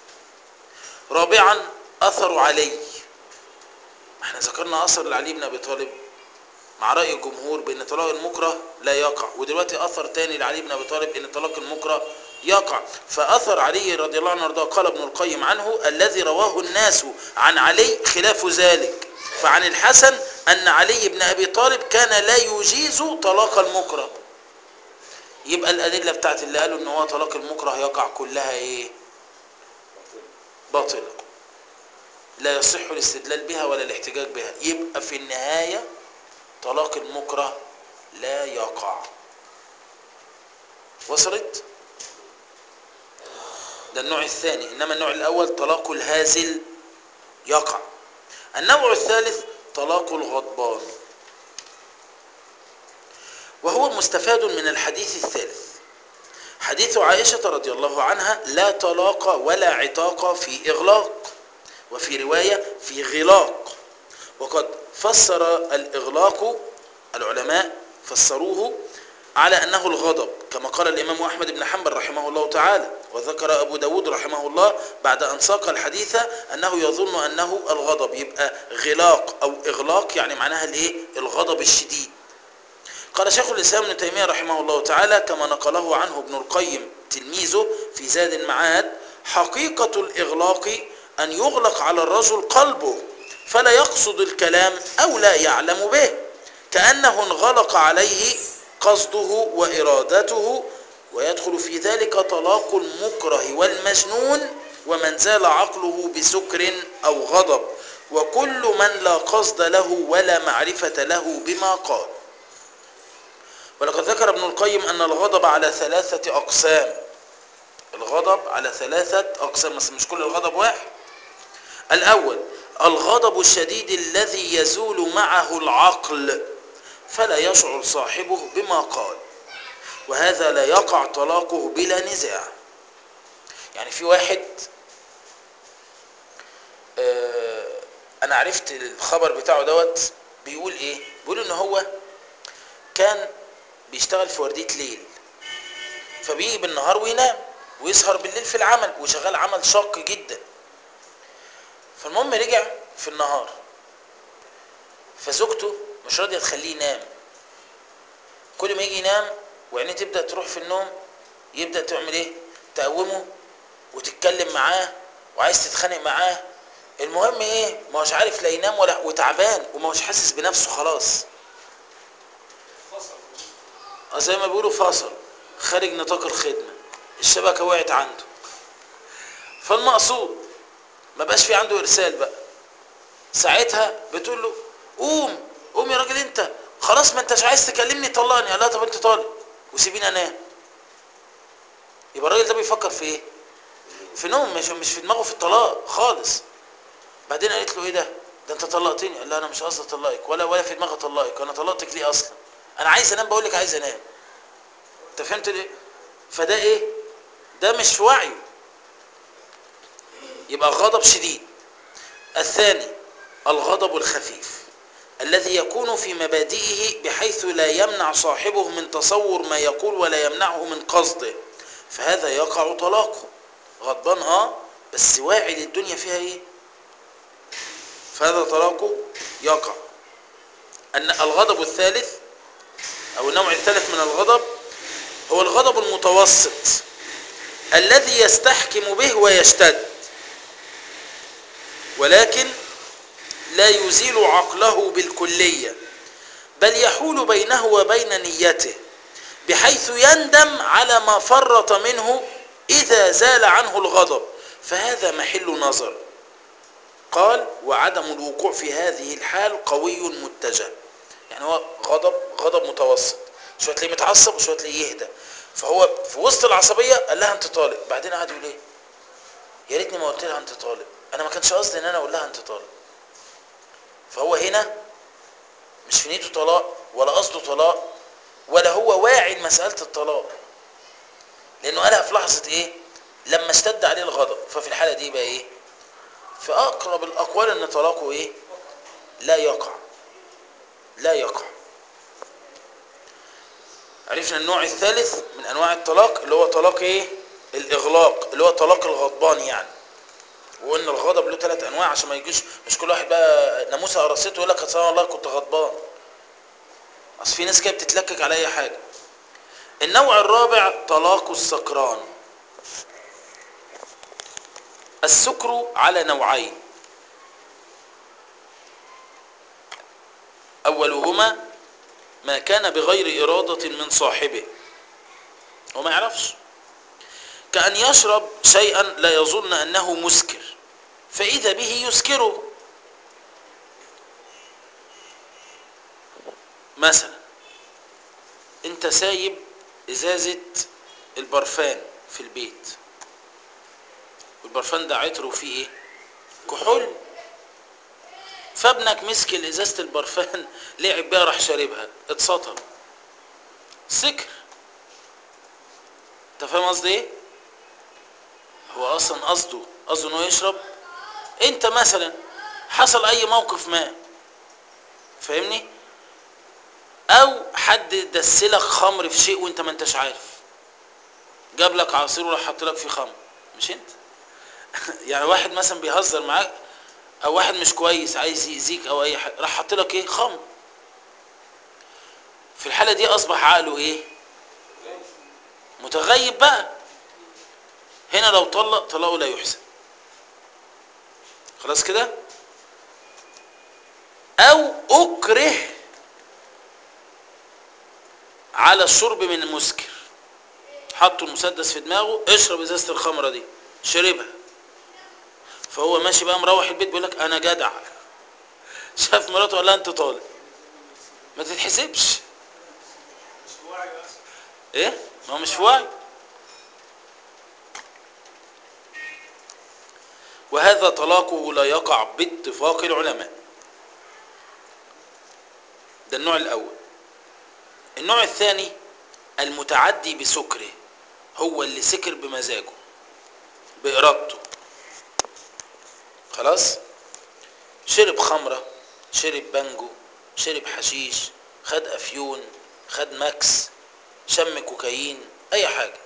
[SPEAKER 1] رابعا أثر علي احنا ذكرنا أثر لعلي بن أبي طالب مع رأي الجمهور بأن طلاق المكره لا يقع ودلوقتي أثر تاني لعلي بن أبي طالب أن طلاق المكره يقع فأثر علي رضي الله عنه وارضاه قال ابن القيم عنه الذي رواه الناس عن علي خلاف ذلك فعن الحسن أن علي بن أبي طالب كان لا يجيز طلاق المكره يبقى الأدلة بتاعت اللي قالوا ان هو طلاق المكره يقع كلها ايه باطلة لا يصح الاستدلال بها ولا الاحتجاج بها يبقى في النهاية طلاق المكره لا يقع وصلت ده النوع الثاني انما النوع الاول طلاق الهازل يقع النوع الثالث طلاق الغضبان وهو مستفاد من الحديث الثالث حديث عائشة رضي الله عنها لا طلاق ولا عتاق في إغلاق وفي رواية في غلاق وقد فسر الإغلاق العلماء فسروه على أنه الغضب كما قال الإمام أحمد بن حنبل رحمه الله تعالى وذكر أبو داود رحمه الله بعد أن ساق الحديث أنه يظن أنه الغضب يبقى غلاق أو إغلاق يعني معناها الإيه؟ الغضب الشديد قال شيخ الإسلام ابن تيمية رحمه الله تعالى كما نقله عنه ابن القيم تلميذه في زاد المعاد حقيقة الإغلاق أن يغلق على الرجل قلبه فلا يقصد الكلام أو لا يعلم به كأنه انغلق عليه قصده وإرادته ويدخل في ذلك طلاق المكره والمجنون ومن زال عقله بسكر أو غضب وكل من لا قصد له ولا معرفة له بما قال ولقد ذكر ابن القيم أن الغضب على ثلاثة أقسام الغضب على ثلاثة أقسام بس مش كل الغضب واحد الأول الغضب الشديد الذي يزول معه العقل فلا يشعر صاحبه بما قال وهذا لا يقع طلاقه بلا نزاع يعني في واحد آه انا عرفت الخبر بتاعه دوت بيقول ايه بيقول ان هو كان بيشتغل في وردية ليل فبيجي بالنهار وينام ويسهر بالليل في العمل وشغال عمل شاق جدا فالمهم رجع في النهار فزوجته مش راضيه تخليه ينام كل ما يجي ينام وعينيه تبدا تروح في النوم يبدا تعمل ايه تقومه وتتكلم معاه وعايز تتخانق معاه المهم ايه ما هوش عارف لا ينام ولا وتعبان وما هوش حاسس بنفسه خلاص
[SPEAKER 2] فصل
[SPEAKER 1] زي ما بيقولوا فاصل خارج نطاق الخدمة الشبكة وقعت عنده فالمقصود ما بقاش في عنده إرسال بقى ساعتها بتقول له قوم قوم يا راجل انت خلاص ما انتش عايز تكلمني طلقني قال لها طب انت طالق وسيبيني انام يبقى الراجل ده بيفكر في ايه في نوم مش مش في دماغه في الطلاق خالص بعدين قالت له ايه ده ده انت طلقتني قال لها انا مش قصدي اطلقك ولا ولا في دماغي اطلقك انا طلقتك ليه اصلا انا عايز انام بقول لك عايز انام انت فهمت ليه فده ايه ده مش في وعيه يبقى غضب شديد الثاني الغضب الخفيف الذي يكون في مبادئه بحيث لا يمنع صاحبه من تصور ما يقول ولا يمنعه من قصده فهذا يقع طلاقه غضبان اه بس واعي للدنيا فيها ايه فهذا طلاقه يقع أن الغضب الثالث أو النوع الثالث من الغضب هو الغضب المتوسط الذي يستحكم به ويشتد ولكن لا يزيل عقله بالكلية بل يحول بينه وبين نيته بحيث يندم على ما فرط منه إذا زال عنه الغضب فهذا محل نظر قال وعدم الوقوع في هذه الحال قوي متجه يعني هو غضب غضب متوسط شويه تلاقيه متعصب وشويه تلاقيه يهدى فهو في وسط العصبيه قال لها انت طالب بعدين قعد يقول ايه يا ريتني ما قلت لها انت طالب انا ما كانش قصدي ان انا اقول لها انت طالب فهو هنا مش في نيته طلاق ولا قصده طلاق ولا هو واعي لمساله الطلاق لانه قالها في لحظه ايه لما اشتد عليه الغضب ففي الحاله دي بقى ايه في اقرب الاقوال ان طلاقه ايه لا يقع لا يقع عرفنا النوع الثالث من انواع الطلاق اللي هو طلاق ايه الاغلاق اللي هو طلاق الغضبان يعني وقلنا الغضب له ثلاث انواع عشان ما يجيش مش كل واحد بقى ناموسه قرصته يقول لك اصل والله كنت غضبان اصل في ناس كده بتتلكك على اي حاجه النوع الرابع طلاق السكران السكر على نوعين اولهما ما كان بغير اراده من صاحبه هو ما يعرفش كأن يشرب شيئا لا يظن أنه مسكر فإذا به يسكره مثلا انت سايب ازازة البرفان في البيت والبرفان ده عطره فيه ايه كحول فابنك مسك ازازة البرفان لعب بيها راح شاربها اتسطر سكر انت فاهم قصدي ايه هو اصلا قصده قصده انه يشرب انت مثلا حصل اي موقف ما فاهمني او حد دسلك خمر في شيء وانت ما انتش عارف جاب لك عصير وراح حط لك فيه خمر مش انت يعني واحد مثلا بيهزر معاك او واحد مش كويس عايز يأذيك او اي حاجه راح حط لك ايه خمر في الحاله دي اصبح عقله ايه متغيب بقى هنا لو طلق طلاقه لا يحسن خلاص كده او اكره على الشرب من المسكر حطوا المسدس في دماغه اشرب ازازه الخمره دي شربها فهو ماشي بقى مروح البيت بيقول لك انا جدع شاف مراته قال لها انت طالب ما تتحسبش
[SPEAKER 2] مش واعي اصلا
[SPEAKER 1] ايه ما هو مش في وعي وهذا طلاقه لا يقع باتفاق العلماء ده النوع الاول النوع الثاني المتعدي بسكره هو اللي سكر بمزاجه بإرادته خلاص شرب خمرة شرب بانجو شرب حشيش خد أفيون خد ماكس شم كوكايين أي حاجة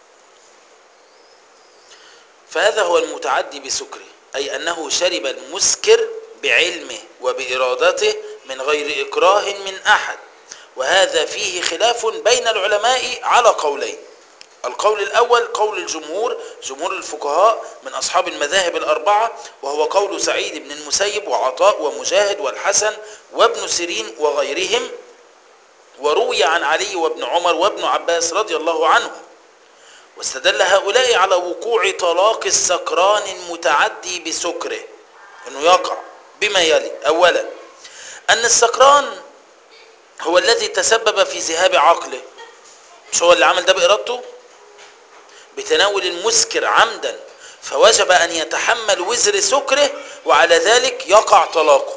[SPEAKER 1] فهذا هو المتعدي بسكره أي أنه شرب المسكر بعلمه وبإرادته من غير إكراه من أحد وهذا فيه خلاف بين العلماء على قولين القول الأول قول الجمهور جمهور الفقهاء من أصحاب المذاهب الأربعة وهو قول سعيد بن المسيب وعطاء ومجاهد والحسن وابن سيرين وغيرهم وروي عن علي وابن عمر وابن عباس رضي الله عنهم واستدل هؤلاء على وقوع طلاق السكران المتعدي بسكره انه يقع بما يلي اولا ان السكران هو الذي تسبب في ذهاب عقله مش هو اللي عمل ده بارادته بتناول المسكر عمدا فوجب ان يتحمل وزر سكره وعلى ذلك يقع طلاقه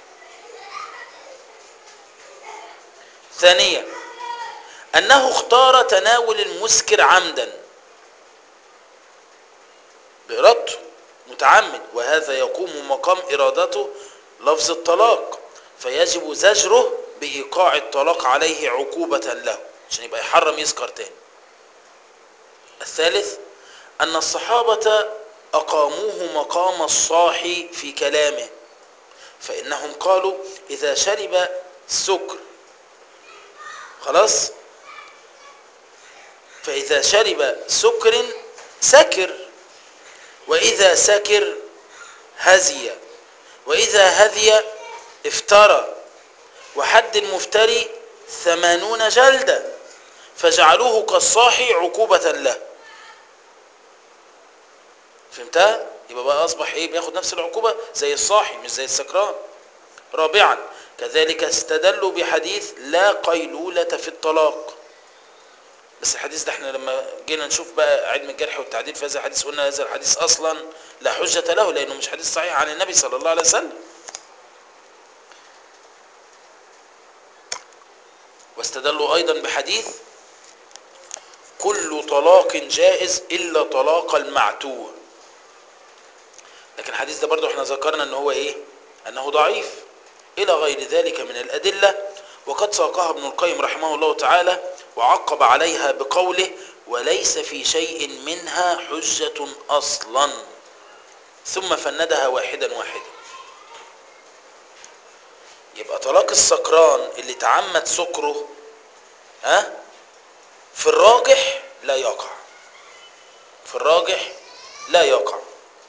[SPEAKER 1] ثانيا انه اختار تناول المسكر عمدا بارادته متعمد وهذا يقوم مقام ارادته لفظ الطلاق فيجب زجره بايقاع الطلاق عليه عقوبه له عشان يبقى يحرم يسكر تاني الثالث ان الصحابه اقاموه مقام الصاحي في كلامه فانهم قالوا اذا شرب السكر خلاص فإذا شرب سكر سكر وإذا سكر هزي وإذا هذي افترى وحد المفتري ثمانون جلدة فجعلوه كالصاحي عقوبة له فهمتها؟ يبقى بقى أصبح إيه بياخد نفس العقوبة زي الصاحي مش زي السكران رابعا كذلك استدلوا بحديث لا قيلولة في الطلاق بس الحديث ده احنا لما جينا نشوف بقى علم الجرح والتعديل في هذا الحديث قلنا هذا الحديث اصلا لا حجة له لانه مش حديث صحيح عن النبي صلى الله عليه وسلم واستدلوا ايضا بحديث كل طلاق جائز الا طلاق المعتوه لكن الحديث ده برضو احنا ذكرنا ان هو ايه انه ضعيف الى غير ذلك من الادله وقد ساقها ابن القيم رحمه الله تعالى وعقب عليها بقوله وليس في شيء منها حجة أصلا ثم فندها واحدا واحدا يبقى طلاق السكران اللي تعمد سكره ها في الراجح لا يقع في الراجح لا يقع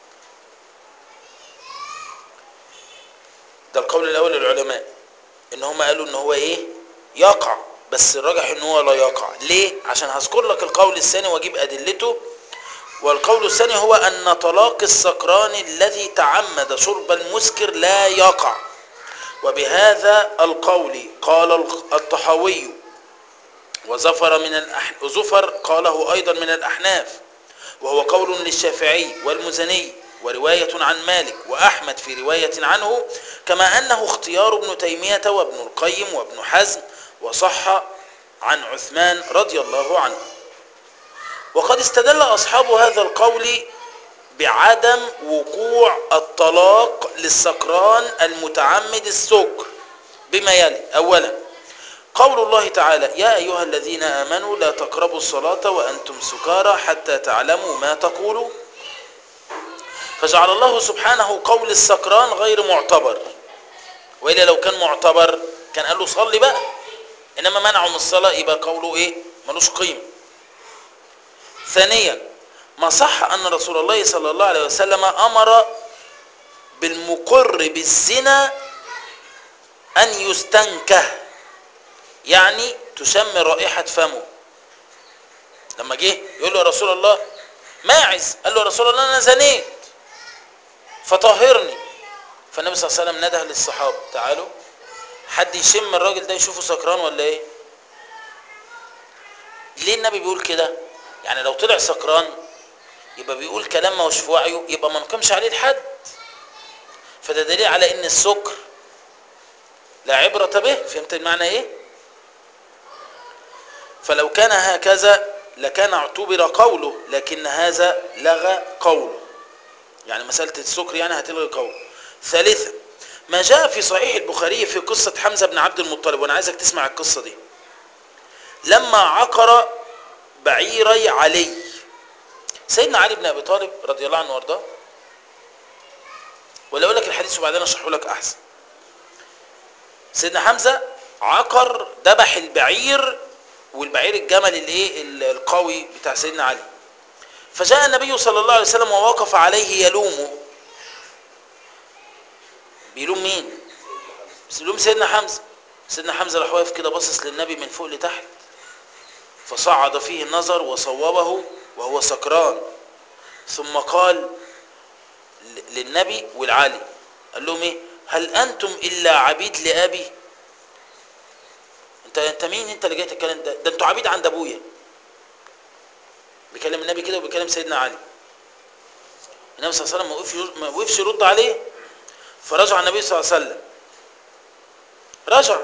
[SPEAKER 1] ده القول الاول للعلماء ان هم قالوا ان هو ايه يقع بس الراجح ان هو لا يقع ليه عشان هذكر لك القول الثاني واجيب ادلته والقول الثاني هو ان طلاق السكران الذي تعمد شرب المسكر لا يقع وبهذا القول قال الطحاوي وزفر من الأح... زفر قاله ايضا من الاحناف وهو قول للشافعي والمزني ورواية عن مالك وأحمد في رواية عنه كما أنه اختيار ابن تيمية وابن القيم وابن حزم وصح عن عثمان رضي الله عنه وقد استدل أصحاب هذا القول بعدم وقوع الطلاق للسكران المتعمد السكر بما يلي أولا قول الله تعالى يا أيها الذين آمنوا لا تقربوا الصلاة وأنتم سكارى حتى تعلموا ما تقولوا فجعل الله سبحانه قول السكران غير معتبر وإلا لو كان معتبر كان قال له صلي بقى إنما منعه من الصلاة يبقى قوله إيه ملوش قيمة ثانيا ما صح أن رسول الله صلى الله عليه وسلم أمر بالمقر بالزنا أن يستنكه يعني تشم رائحة فمه لما جه يقول له يا رسول الله ماعز قال له يا رسول الله أنا زنيت فطهرني فالنبي صلى الله عليه وسلم نده للصحابة تعالوا حد يشم الراجل ده يشوفه سكران ولا ايه ليه النبي بيقول كده يعني لو طلع سكران يبقى بيقول كلام ما هوش في وعيه يبقى ما نقيمش عليه الحد فده دليل على ان السكر لا عبرة به فهمت المعنى ايه فلو كان هكذا لكان اعتبر قوله لكن هذا لغى قوله يعني مسألة السكر يعني هتلغي قوله ثالثا ما جاء في صحيح البخاري في قصة حمزة بن عبد المطلب وانا عايزك تسمع القصة دي لما عقر بعيري علي سيدنا علي بن ابي طالب رضي الله عنه وارضاه ولا اقول لك الحديث وبعدين اشرحه لك احسن سيدنا حمزه عقر ذبح البعير والبعير الجمل الايه القوي بتاع سيدنا علي فجاء النبي صلى الله عليه وسلم ووقف عليه يلومه بيلوم مين بيلوم سيدنا حمزه سيدنا حمزه راح واقف كده باصص للنبي من فوق لتحت فصعد فيه النظر وصوبه وهو سكران ثم قال للنبي والعالي قال لهم ايه هل انتم الا عبيد لابي انت انت مين انت اللي جاي تتكلم ده ده انتوا عبيد عند ابويا بيكلم النبي كده وبيكلم سيدنا علي النبي صلى الله عليه وسلم ما وقفش ما وقفش يرد عليه فرجع النبي صلى الله عليه وسلم رجع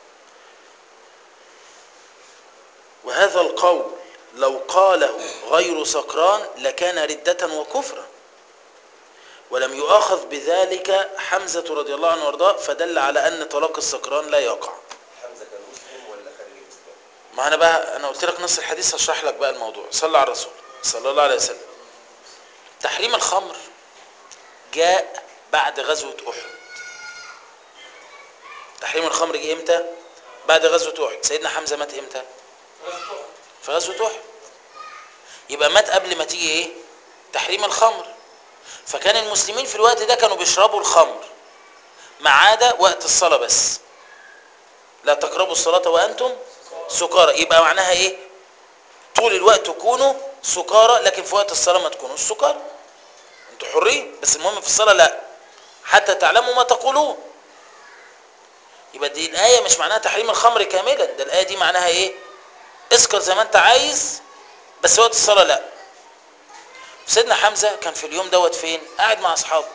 [SPEAKER 1] وهذا القول لو قاله غير سكران لكان ردة وكفرا ولم يؤاخذ بذلك حمزة رضي الله عنه وارضاه فدل على أن طلاق السكران لا يقع
[SPEAKER 3] حمزه كان مسلم ولا خارج الاسلام؟
[SPEAKER 1] ما أنا بقى أنا قلت لك نص الحديث هشرح لك بقى الموضوع صلى على الرسول صلى الله عليه وسلم تحريم الخمر جاء بعد غزوة أحد تحريم الخمر جه امتى بعد غزوه احد سيدنا حمزه مات امتى في غزوه احد يبقى مات قبل ما تيجي ايه تحريم الخمر فكان المسلمين في الوقت ده كانوا بيشربوا الخمر ما عدا وقت الصلاه بس لا تقربوا الصلاه وانتم سكارى يبقى معناها ايه طول الوقت تكونوا سكارى لكن في وقت الصلاه ما تكونوش سكارى انتوا حرين بس المهم في الصلاه لا حتى تعلموا ما تقولون يبقى دي الايه مش معناها تحريم الخمر كاملا ده الايه دي معناها ايه اسكر زي ما انت عايز بس وقت الصلاه لا سيدنا حمزه كان في اليوم دوت فين قاعد مع اصحابه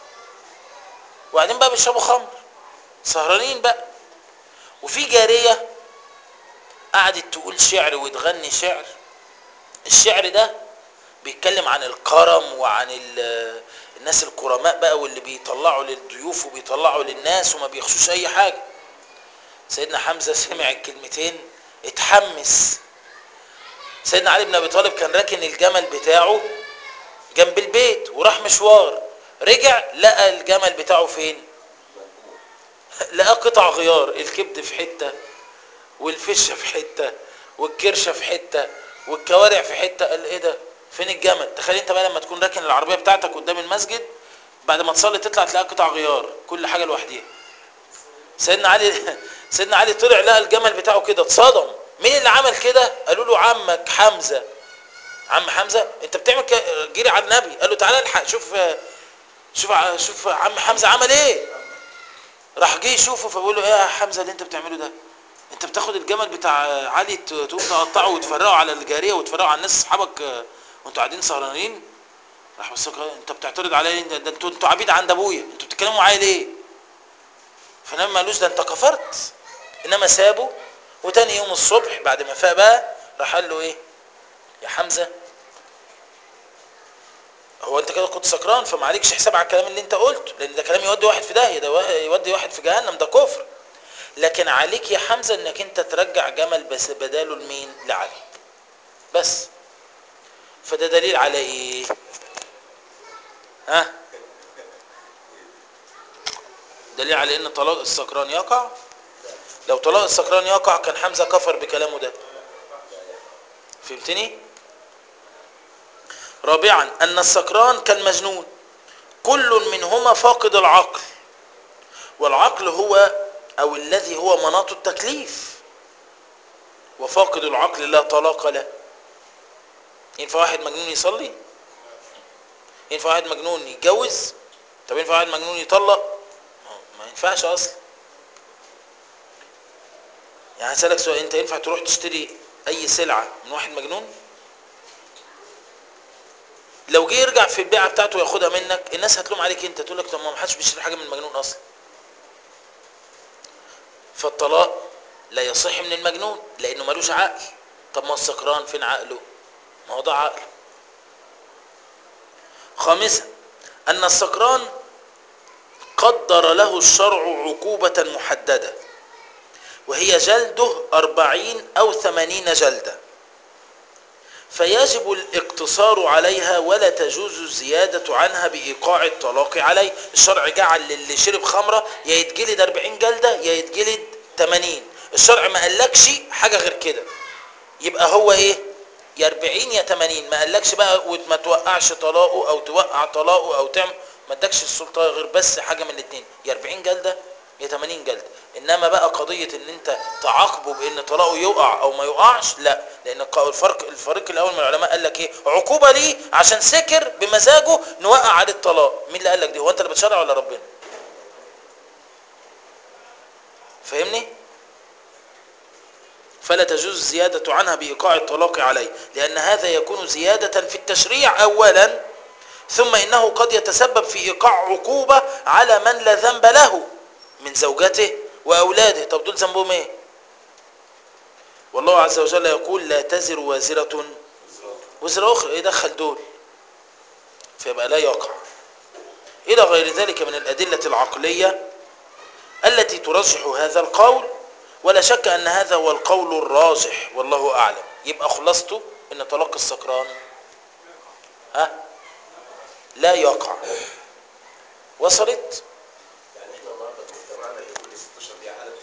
[SPEAKER 1] وبعدين بقى بيشربوا خمر سهرانين بقى وفي جاريه قعدت تقول شعر وتغني شعر الشعر ده بيتكلم عن الكرم وعن ال- الناس الكرماء بقى واللي بيطلعوا للضيوف وبيطلعوا للناس وما بيخشوش اي حاجه سيدنا حمزه سمع الكلمتين اتحمس سيدنا علي بن ابي طالب كان راكن الجمل بتاعه جنب البيت وراح مشوار رجع لقى الجمل بتاعه فين لقى قطع غيار الكبد في حته والفشه في حته والكرشه في حته والكوارع في حته قال ايه ده فين الجمل تخيل انت بقى لما تكون راكن العربيه بتاعتك قدام المسجد بعد ما تصلي تطلع تلاقي قطع غيار كل حاجه لوحديها سيدنا علي سيدنا علي طلع لقى الجمل بتاعه كده اتصدم مين اللي عمل كده قالوا له عمك حمزه عم حمزه انت بتعمل ك- جري على النبي قال له تعالى الحق شوف شوف ع- شوف عم حمزه عمل ايه راح جه يشوفه فبيقول له ايه يا حمزه اللي انت بتعمله ده انت بتاخد الجمل بتاع علي ت- تقوم تقطعه وتفرقه على الجاريه وتفرقه على الناس اصحابك آه، وانتوا قاعدين سهرانين راح بص له، انت بتعترض عليا ليه؟ ده ده انتوا انتوا عبيد عند ابويا انتوا بتتكلموا معايا ليه فنام ما قالوش ده انت كفرت انما سابه وتاني يوم الصبح بعد ما فاق بقى راح قال له ايه يا حمزه هو انت كده كنت سكران فما عليكش حساب على الكلام اللي انت قلته لان ده كلام يودي واحد في داهيه ده وا- يودي واحد في جهنم ده كفر لكن عليك يا حمزه انك انت ترجع جمل بس بداله لمين لعلي بس فده دليل على ايه ها دليل على ان طلاق السكران يقع لو طلاق السكران يقع كان حمزه كفر بكلامه ده فهمتني رابعا ان السكران كالمجنون كل منهما فاقد العقل والعقل هو او الذي هو مناط التكليف وفاقد العقل لا طلاق له ينفع واحد مجنون يصلي ينفع واحد مجنون يتجوز طب ينفع واحد مجنون يطلق ما ينفعش اصلا يعني هسألك سؤال انت ينفع تروح تشتري اي سلعة من واحد مجنون لو جه يرجع في البيعة بتاعته وياخدها منك الناس هتلوم عليك انت تقول لك طب ما حدش بيشتري حاجة من المجنون اصلا فالطلاق لا يصح من المجنون لانه ملوش عقل طب ما السكران فين عقله ما هو ده عقله خامسا ان السكران قدر له الشرع عقوبة محددة وهي جلده أربعين أو ثمانين جلدة فيجب الاقتصار عليها ولا تجوز الزيادة عنها بإيقاع الطلاق عليه الشرع جعل للي شرب خمرة يا يتجلد 40 جلدة يا يتجلد 80 الشرع ما قالكش حاجة غير كده يبقى هو ايه يا 40 يا 80 ما قالكش بقى وما توقعش طلاقه او توقع طلاقه او تعمل ما ادكش السلطه غير بس حاجه من الاثنين يا 40 جلده يا 80 جلده انما بقى قضيه ان انت تعاقبه بان طلاقه يقع او ما يقعش لا لان الق- الفرق الفريق الاول من العلماء قال لك ايه عقوبه ليه عشان سكر بمزاجه نوقع عليه الطلاق مين اللي قال لك دي هو انت اللي بتشرع ولا ربنا فاهمني فلا تجوز الزيادة عنها بإيقاع الطلاق عليه لأن هذا يكون زيادة في التشريع أولا ثم إنه قد يتسبب في إيقاع عقوبة على من لا ذنب له من زوجته وأولاده طب دول ذنبهم إيه والله عز وجل يقول لا تزر وازرة وزر أخرى إيه دخل دول فيبقى لا يقع إلى غير ذلك من الأدلة العقلية التي ترجح هذا القول ولا شك أن هذا هو القول الراجح والله أعلم يبقى خلاصته أن طلاق السكران ها لا يقع وصلت
[SPEAKER 3] يعني احنا النهارده في مجتمعنا اللي كل ست اشهر دي حاله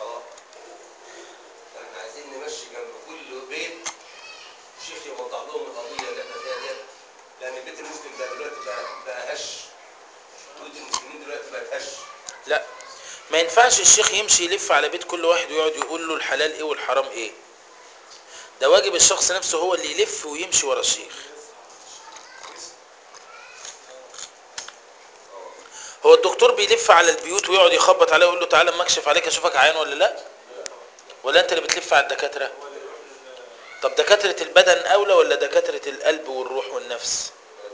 [SPEAKER 1] لا ما ينفعش الشيخ يمشي يلف على بيت كل واحد ويقعد يقول له الحلال ايه والحرام ايه ده واجب الشخص نفسه هو اللي يلف ويمشي ورا الشيخ هو الدكتور بيلف على البيوت ويقعد يخبط عليه ويقول له تعالى اما اكشف عليك اشوفك عيان ولا لا ولا انت اللي بتلف على الدكاتره طب دكاتره البدن اولى ولا دكاتره القلب والروح والنفس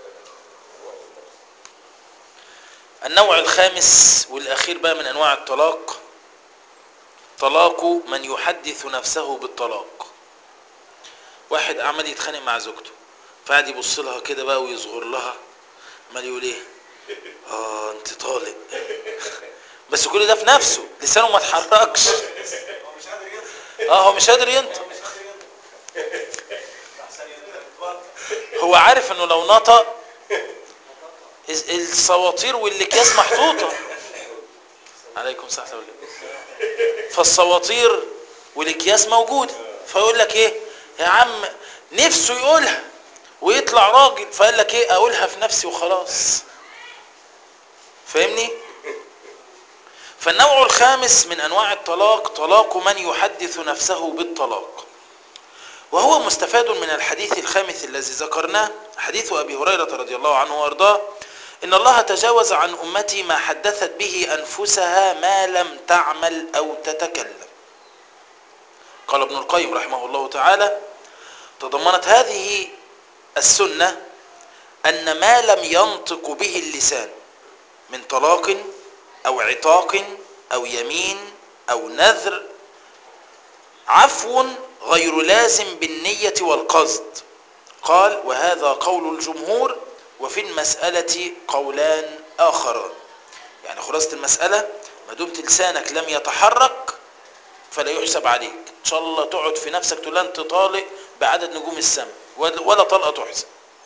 [SPEAKER 1] النوع الخامس والاخير بقى من انواع الطلاق طلاق من يحدث نفسه بالطلاق واحد عمال يتخانق مع زوجته فقعد يبص لها كده بقى ويصغر لها عمال يقول ايه اه انت طالق بس كل ده في نفسه لسانه ما اتحركش
[SPEAKER 2] هو مش قادر ينطق
[SPEAKER 1] اه هو مش قادر ينطق
[SPEAKER 2] هو مش قادر ينطق احسن ينطق اتوقع
[SPEAKER 1] هو عارف انه لو نطق الس- السواطير والاكياس محطوطه عليكم السلام ورحمه الله فالسواطير والاكياس موجوده فيقول لك ايه يا عم نفسه يقولها ويطلع راجل فقال لك ايه اقولها في نفسي وخلاص فاهمني فالنوع الخامس من انواع الطلاق طلاق من يحدث نفسه بالطلاق وهو مستفاد من الحديث الخامس الذي ذكرناه حديث أبي هريرة رضي الله عنه وارضاه إن الله تجاوز عن أمتي ما حدثت به أنفسها ما لم تعمل أو تتكلم قال ابن القيم رحمه الله تعالى تضمنت هذه السنة أن ما لم ينطق به اللسان من طلاق أو عتاق أو يمين أو نذر عفو غير لازم بالنية والقصد قال وهذا قول الجمهور وفي المسألة قولان آخران يعني خلاصة المسألة ما دمت لسانك لم يتحرك فلا يحسب عليك إن شاء الله تقعد في نفسك تقول لن تطالق بعدد نجوم السماء ولا طلقة تحسب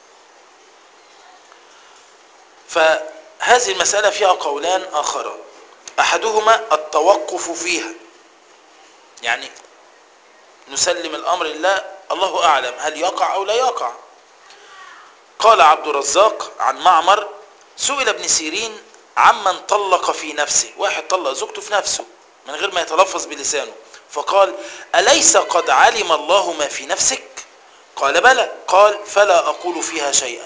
[SPEAKER 1] فهذه المسألة فيها قولان آخران أحدهما التوقف فيها يعني نسلم الأمر لله الله أعلم هل يقع أو لا يقع قال عبد الرزاق عن معمر سئل ابن سيرين عمن طلق في نفسه واحد طلق زوجته في نفسه من غير ما يتلفظ بلسانه فقال أليس قد علم الله ما في نفسك قال بلى قال فلا أقول فيها شيئا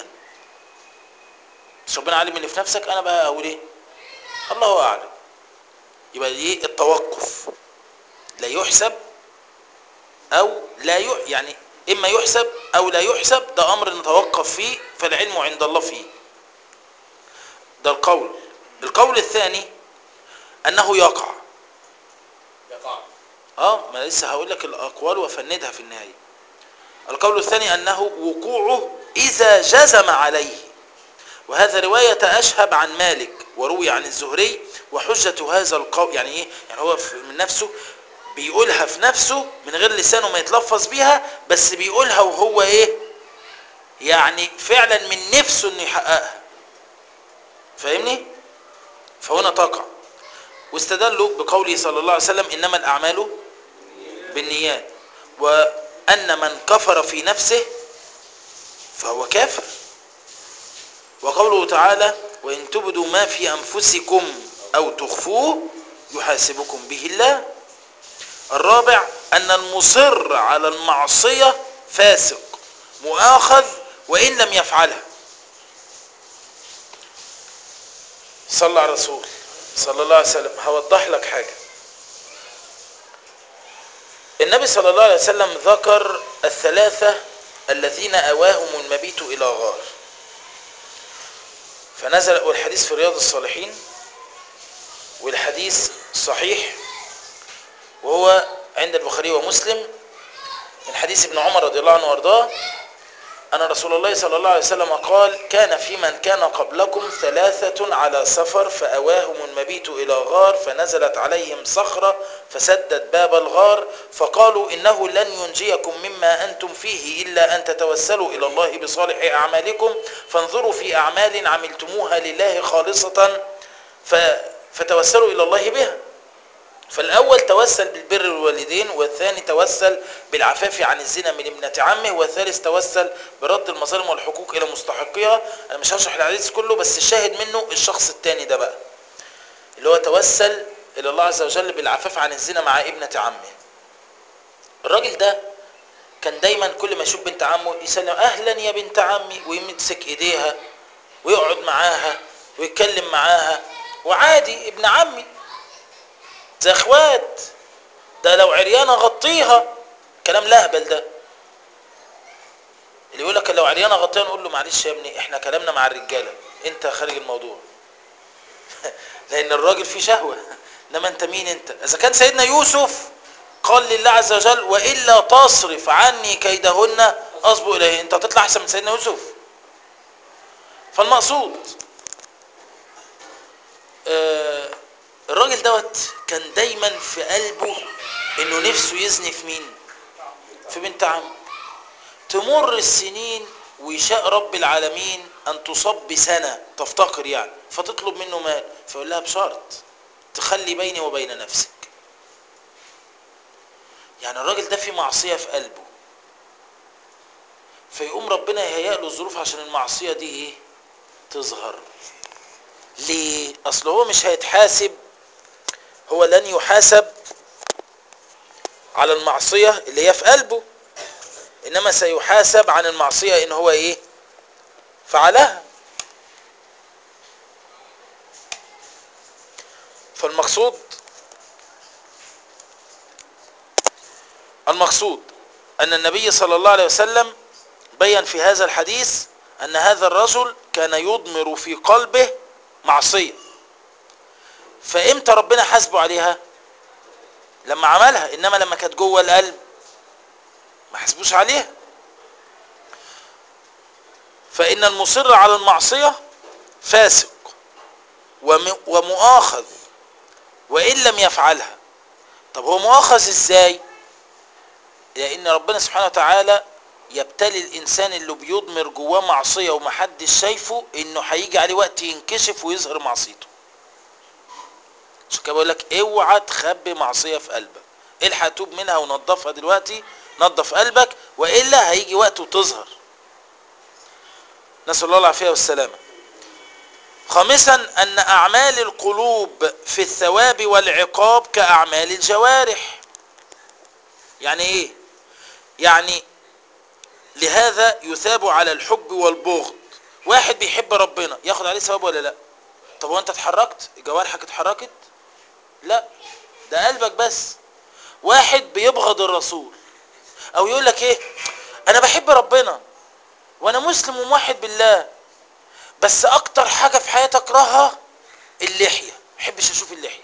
[SPEAKER 1] مش ربنا عالم اللي في نفسك أنا بقى أقول إيه الله أعلم يبقى دي التوقف لا يحسب او لا ي... يعني اما يحسب او لا يحسب ده امر نتوقف فيه فالعلم عند الله فيه ده القول القول الثاني انه يقع
[SPEAKER 3] يقع
[SPEAKER 1] اه ما لسه هقول لك الاقوال وافندها في النهايه القول الثاني انه وقوعه اذا جزم عليه وهذا رواية أشهب عن مالك وروي عن الزهري وحجة هذا القول يعني إيه؟ يعني هو في- من نفسه بيقولها في نفسه من غير لسانه ما يتلفظ بيها بس بيقولها وهو إيه يعني فعلا من نفسه إنه يحققها فاهمني فهنا تقع واستدلوا بقوله صلى الله عليه وسلم إنما الأعمال بالنيات وأن من كفر في نفسه فهو كافر وقوله تعالى وإن تبدوا ما في أنفسكم أو تخفوه يحاسبكم به الله الرابع أن المصر على المعصية فاسق مؤاخذ وإن لم يفعلها صلى على الرسول صلى الله عليه وسلم هوضح لك حاجة النبي صلى الله عليه وسلم ذكر الثلاثة الذين أواهم المبيت إلى غار فنزل والحديث في رياض الصالحين والحديث صحيح وهو عند البخاري ومسلم من حديث ابن عمر رضي الله عنه وارضاه أن رسول الله صلى الله عليه وسلم قال كان في من كان قبلكم ثلاثة على سفر فأواهم المبيت إلى غار فنزلت عليهم صخرة فسدت باب الغار فقالوا إنه لن ينجيكم مما أنتم فيه إلا أن تتوسلوا إلى الله بصالح أعمالكم فانظروا في أعمال عملتموها لله خالصة ف فتوسلوا إلى الله بها فالأول توسل بالبر الوالدين والثاني توسل بالعفاف عن الزنا من ابنة عمه والثالث توسل برد المظالم والحقوق إلى مستحقيها أنا مش هشرح الحديث كله بس الشاهد منه الشخص الثاني ده بقى اللي هو توسل الى الله عز وجل بالعفاف عن الزنا مع ابنة عمه الراجل ده كان دايما كل ما يشوف بنت عمه يسلم اهلا يا بنت عمي ويمسك ايديها ويقعد معاها ويتكلم معاها وعادي ابن عمي زي اخوات ده لو عريانه غطيها كلام لهبل ده اللي يقول لك لو عريانه غطيها نقول له معلش يا ابني احنا كلامنا مع الرجاله انت خارج الموضوع لان الراجل فيه شهوه انما انت مين انت اذا كان سيدنا يوسف قال لله عز وجل والا تصرف عني كيدهن اصبو اليه انت هتطلع احسن من سيدنا يوسف فالمقصود آه الراجل دوت كان دايما في قلبه انه نفسه يزني في مين في بنت عمه تمر السنين ويشاء رب العالمين ان تصب بسنه تفتقر يعني فتطلب منه مال فيقول لها بشرط تخلي بيني وبين نفسك يعني الراجل ده في معصيه في قلبه فيقوم ربنا يهيئ له الظروف عشان المعصيه دي ايه تظهر ليه اصل هو مش هيتحاسب هو لن يحاسب على المعصيه اللي هي في قلبه انما سيحاسب عن المعصيه ان هو ايه فعلها فالمقصود المقصود ان النبي صلى الله عليه وسلم بين في هذا الحديث ان هذا الرجل كان يضمر في قلبه معصيه فامتى ربنا حاسبه عليها لما عملها انما لما كانت جوه القلب ما حسبوش عليها فإن المصر على المعصية فاسق ومؤاخذ وإن لم يفعلها طب هو مؤاخذ إزاي لأن ربنا سبحانه وتعالى يبتلي الإنسان اللي بيضمر جواه معصية ومحدش شايفه إنه هيجي عليه وقت ينكشف ويظهر معصيته عشان كده بقول لك اوعى تخبي معصية في قلبك الحق توب منها ونظفها دلوقتي نظف قلبك والا هيجي وقت وتظهر نسال الله العافيه والسلامه خامسا ان اعمال القلوب في الثواب والعقاب كاعمال الجوارح يعني ايه يعني لهذا يثاب على الحب والبغض واحد بيحب ربنا ياخد عليه ثواب ولا لا طب هو انت اتحركت جوارحك اتحركت لا ده قلبك بس واحد بيبغض الرسول او يقول لك ايه انا بحب ربنا وانا مسلم وموحد بالله بس اكتر حاجة في حياتي اكرهها اللحية ما بحبش اشوف اللحية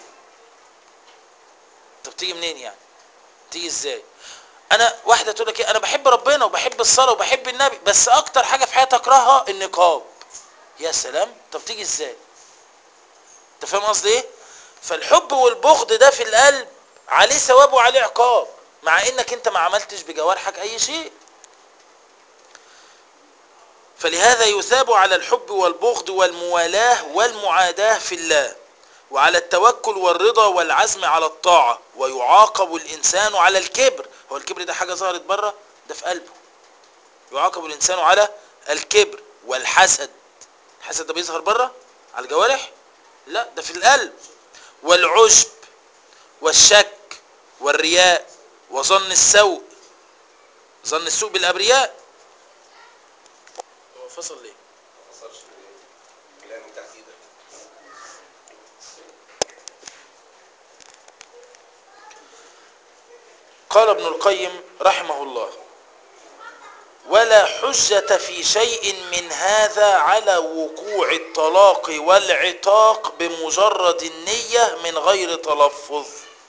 [SPEAKER 1] طب تيجي منين يعني تيجي ازاي انا واحدة تقول لك ايه انا بحب ربنا وبحب الصلاة وبحب النبي بس اكتر حاجة في حياتي اكرهها النقاب يا سلام طب تيجي ازاي انت فاهم قصدي ايه فالحب والبغض ده في القلب عليه ثواب وعليه عقاب مع انك انت ما عملتش بجوارحك اي شيء فلهذا يثاب على الحب والبغض والموالاه والمعاداه في الله وعلى التوكل والرضا والعزم على الطاعه ويعاقب الانسان على الكبر هو الكبر ده حاجه ظهرت بره ده في قلبه يعاقب الانسان على الكبر والحسد الحسد ده بيظهر بره على الجوارح لا ده في القلب والعجب والشك والرياء وظن السوء ظن السوء بالابرياء هو فصل ليه
[SPEAKER 3] ما حصلش كلام من تحت ايدك
[SPEAKER 1] قال ابن القيم رحمه الله ولا حجة في شيء من هذا على وقوع الطلاق والعتاق بمجرد النية من غير تلفظ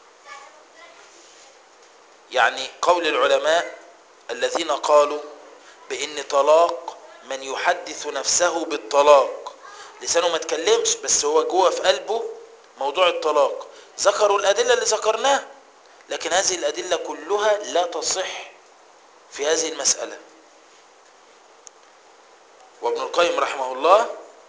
[SPEAKER 1] يعني قول العلماء الذين قالوا بان طلاق من يحدث نفسه بالطلاق لسانه ما تكلمش بس هو جوه في قلبه موضوع الطلاق ذكروا الادله اللي ذكرناها لكن هذه الادله كلها لا تصح في هذه المساله وابن القيم رحمه الله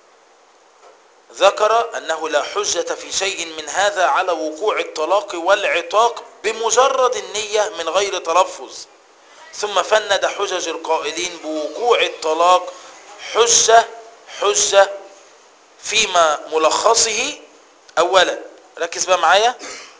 [SPEAKER 1] ذكر انه لا حجه في شيء من هذا على وقوع الطلاق والعتاق بمجرد النيه من غير تلفظ ثم فند حجج القائلين بوقوع الطلاق حجة حجة فيما ملخصه اولا ركز بقى معايا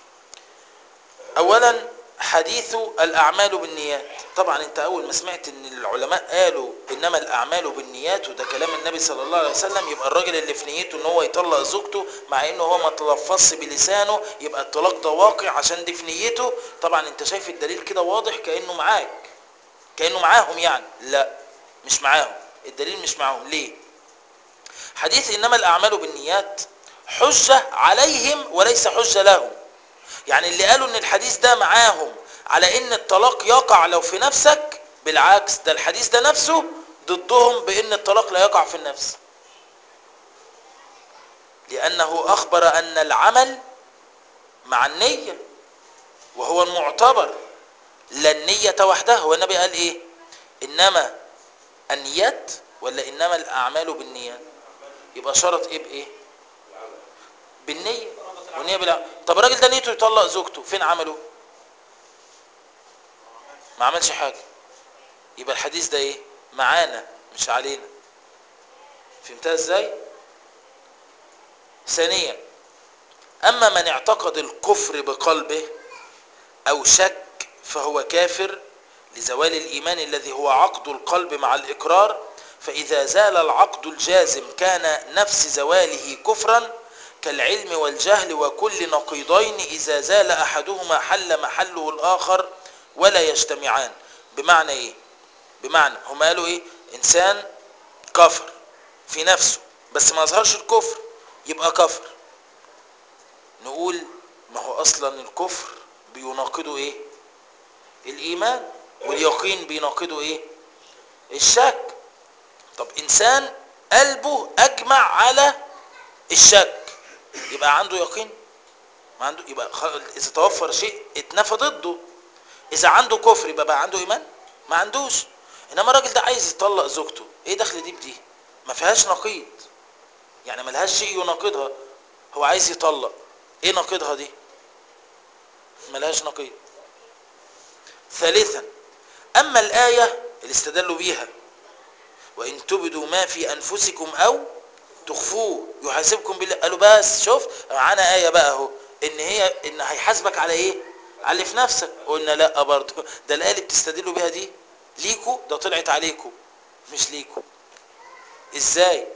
[SPEAKER 1] اولا حديث الاعمال بالنيات طبعا انت اول ما سمعت ان العلماء قالوا انما الاعمال بالنيات وده كلام النبي صلى الله عليه وسلم يبقى الراجل اللي في نيته ان هو يطلق زوجته مع انه هو ما تلفظش بلسانه يبقى الطلاق ده واقع عشان دي في نيته طبعا انت شايف الدليل كده واضح كانه معاك كانه معاهم يعني لا مش معاهم الدليل مش معاهم ليه حديث انما الاعمال بالنيات حجه عليهم وليس حجه لهم يعني اللي قالوا ان الحديث ده معاهم على ان الطلاق يقع لو في نفسك بالعكس ده الحديث ده نفسه ضدهم بان الطلاق لا يقع في النفس لانه اخبر ان العمل مع النية وهو المعتبر لا النية وحدها هو النبي قال ايه انما النيات ولا انما الاعمال بالنيات يبقى شرط ايه بايه بالنية والنية بالعمل طب الراجل ده نيته يطلق زوجته فين عمله ما عملش حاجة يبقى الحديث ده ايه معانا مش علينا فهمتها ازاي ثانيا اما من اعتقد الكفر بقلبه او شك فهو كافر لزوال الايمان الذي هو عقد القلب مع الاقرار فاذا زال العقد الجازم كان نفس زواله كفرا كالعلم والجهل وكل نقيضين اذا زال احدهما حل محله الاخر ولا يجتمعان بمعنى ايه بمعنى هم قالوا ايه انسان كفر في نفسه بس ما ظهرش الكفر يبقى كفر نقول ما هو اصلا الكفر بيناقضه ايه الايمان واليقين بيناقضه ايه الشك طب انسان قلبه اجمع على الشك يبقى عنده يقين ما عنده يبقى اذا توفر شيء اتنفى ضده اذا عنده كفر يبقى بقى عنده ايمان ما عندوش انما الراجل ده عايز يطلق زوجته ايه دخل دي بدي ما فيهاش نقيض يعني ما لهاش شيء يناقضها هو عايز يطلق ايه ناقضها دي ما لهاش نقيض ثالثا اما الايه اللي استدلوا بيها وان تبدوا ما في انفسكم او تخفوه يحاسبكم بالله قالوا بس شوف معانا ايه بقى اهو ان هي ان هيحاسبك على ايه على اللي في نفسك قلنا لا برضه ده الايه اللي بتستدلوا بيها دي ليكوا ده طلعت عليكوا مش ليكوا ازاي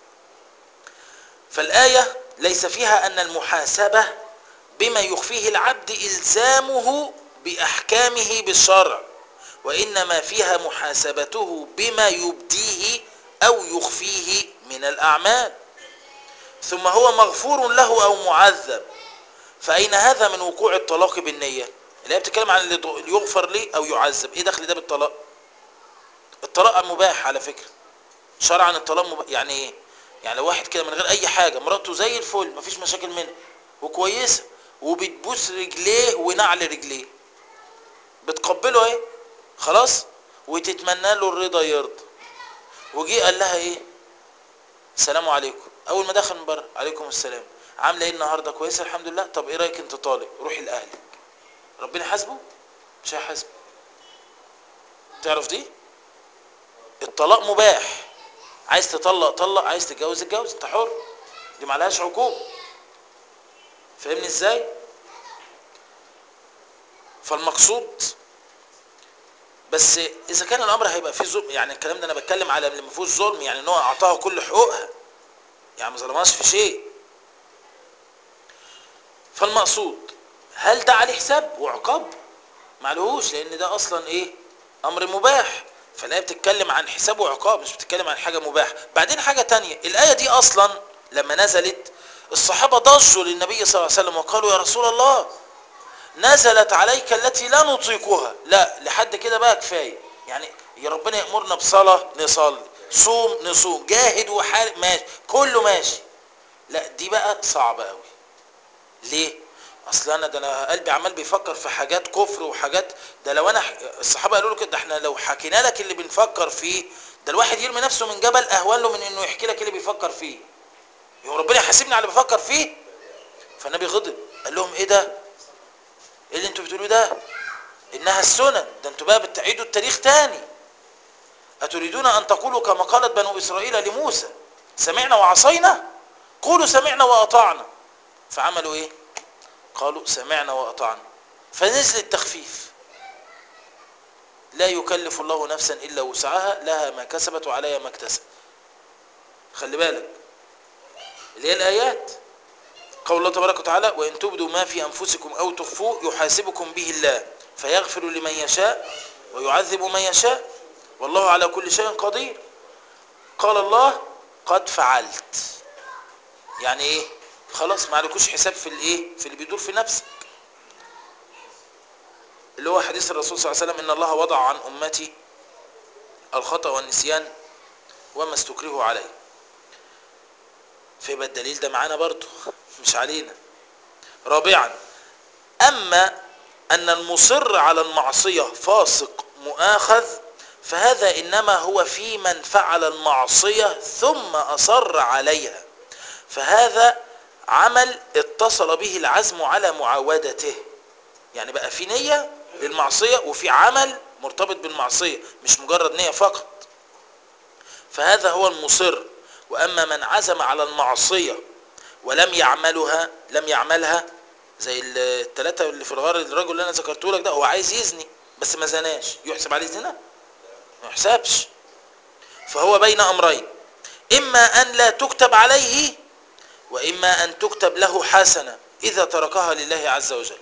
[SPEAKER 1] فالايه ليس فيها ان المحاسبه بما يخفيه العبد الزامه باحكامه بالشرع وانما فيها محاسبته بما يبديه او يخفيه من الاعمال ثم هو مغفور له او معذب فاين هذا من وقوع الطلاق بالنيه اللي هي بتتكلم عن اللي يغفر ليه او يعذب ايه دخل ده بالطلاق الطلاق مباح على فكره شرعا الطلاق مباح يعني ايه يعني لو واحد كده من غير اي حاجه مراته زي الفل مفيش مشاكل منها وكويسه وبتبوس رجليه ونعل رجليه بتقبله ايه خلاص وتتمنى له الرضا يرضى وجي قال لها ايه السلام عليكم اول ما دخل من بره عليكم السلام عامله ايه النهارده كويسه الحمد لله طب ايه رايك انت طالق روحي لاهلك ربنا حاسبه مش هيحاسبه تعرف دي الطلاق مباح عايز تطلق طلق عايز تتجوز اتجوز انت حر دي معلهاش عقوبه فاهمني ازاي فالمقصود بس اذا كان الامر هيبقى فيه ظلم يعني الكلام ده انا بتكلم على اللي ما فيهوش ظلم يعني ان هو اعطاها كل حقوقها يعني ما ظلمهاش في شيء فالمقصود هل ده عليه حساب وعقاب معلهوش لان ده اصلا ايه امر مباح فالايه بتتكلم عن حساب وعقاب مش بتتكلم عن حاجه مباحه بعدين حاجه تانية الايه دي اصلا لما نزلت الصحابه ضجوا للنبي صلى الله عليه وسلم وقالوا يا رسول الله نزلت عليك التي لا نطيقها لا لحد كده بقى كفايه يعني يا ربنا يامرنا بصلاه نصلي صوم نصوم جاهد وحارب ماشي كله ماشي لا دي بقى صعبه قوي ليه اصل انا ده انا قلبي عمال بيفكر في حاجات كفر وحاجات ده لو انا الصحابه قالوا له كده احنا لو حكينا لك اللي بنفكر فيه ده الواحد يرمي نفسه من جبل اهون له من انه يحكي لك اللي بيفكر فيه يوم ربنا يحاسبني على اللي بفكر فيه فالنبي غضب قال لهم ايه ده ايه اللي انتوا بتقولوه ده انها السنن ده انتوا بقى بتعيدوا التاريخ تاني اتريدون ان تقولوا كما قالت بنو اسرائيل لموسى سمعنا وعصينا قولوا سمعنا واطعنا فعملوا ايه قالوا سمعنا واطعنا فنزل التخفيف لا يكلف الله نفسا الا وسعها لها ما كسبت وعليها ما اكتسبت خلي بالك اللي هي الايات قول الله تبارك وتعالى وان تبدوا ما في انفسكم او تخفوه يحاسبكم به الله فيغفر لمن يشاء ويعذب من يشاء والله على كل شيء قدير قال الله قد فعلت يعني ايه خلاص ما عليكوش حساب في الايه في اللي بيدور في نفسك اللي هو حديث الرسول صلى الله عليه وسلم ان الله وضع عن امتي الخطا والنسيان وما استكرهوا عليه فيبقى الدليل ده معانا برضه مش علينا رابعا اما ان المصر على المعصيه فاسق مؤاخذ فهذا انما هو في من فعل المعصيه ثم اصر عليها فهذا عمل اتصل به العزم على معاودته يعني بقى في نيه للمعصيه وفي عمل مرتبط بالمعصيه مش مجرد نيه فقط فهذا هو المصر واما من عزم على المعصيه ولم يعملها لم يعملها زي الثلاثه اللي في الغار الرجل اللي انا ذكرته لك ده هو عايز يزني بس ما زناش يحسب عليه زنا ما يحسبش فهو بين امرين اما ان لا تكتب عليه واما ان تكتب له حسنه اذا تركها لله عز وجل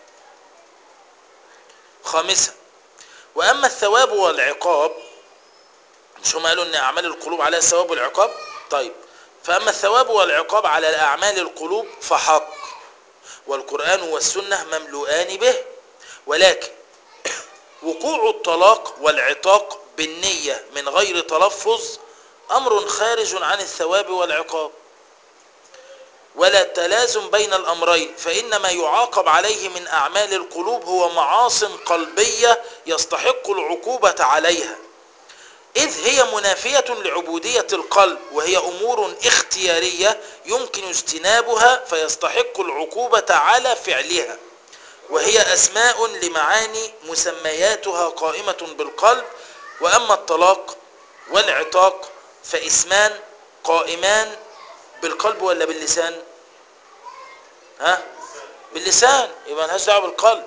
[SPEAKER 1] خامسا واما الثواب والعقاب مش هم قالوا ان اعمال القلوب عليها الثواب والعقاب طيب فاما الثواب والعقاب على اعمال القلوب فحق والقران والسنه مملوءان به ولكن وقوع الطلاق والعتاق بالنيه من غير تلفظ امر خارج عن الثواب والعقاب ولا تلازم بين الامرين فان ما يعاقب عليه من اعمال القلوب هو معاص قلبيه يستحق العقوبه عليها إذ هي منافية لعبودية القلب وهي أمور اختيارية يمكن اجتنابها فيستحق العقوبة على فعلها وهي أسماء لمعاني مسمياتها قائمة بالقلب وأما الطلاق والعتاق فاسمان قائمان بالقلب ولا باللسان ها باللسان يبقى ملهاش دعوه بالقلب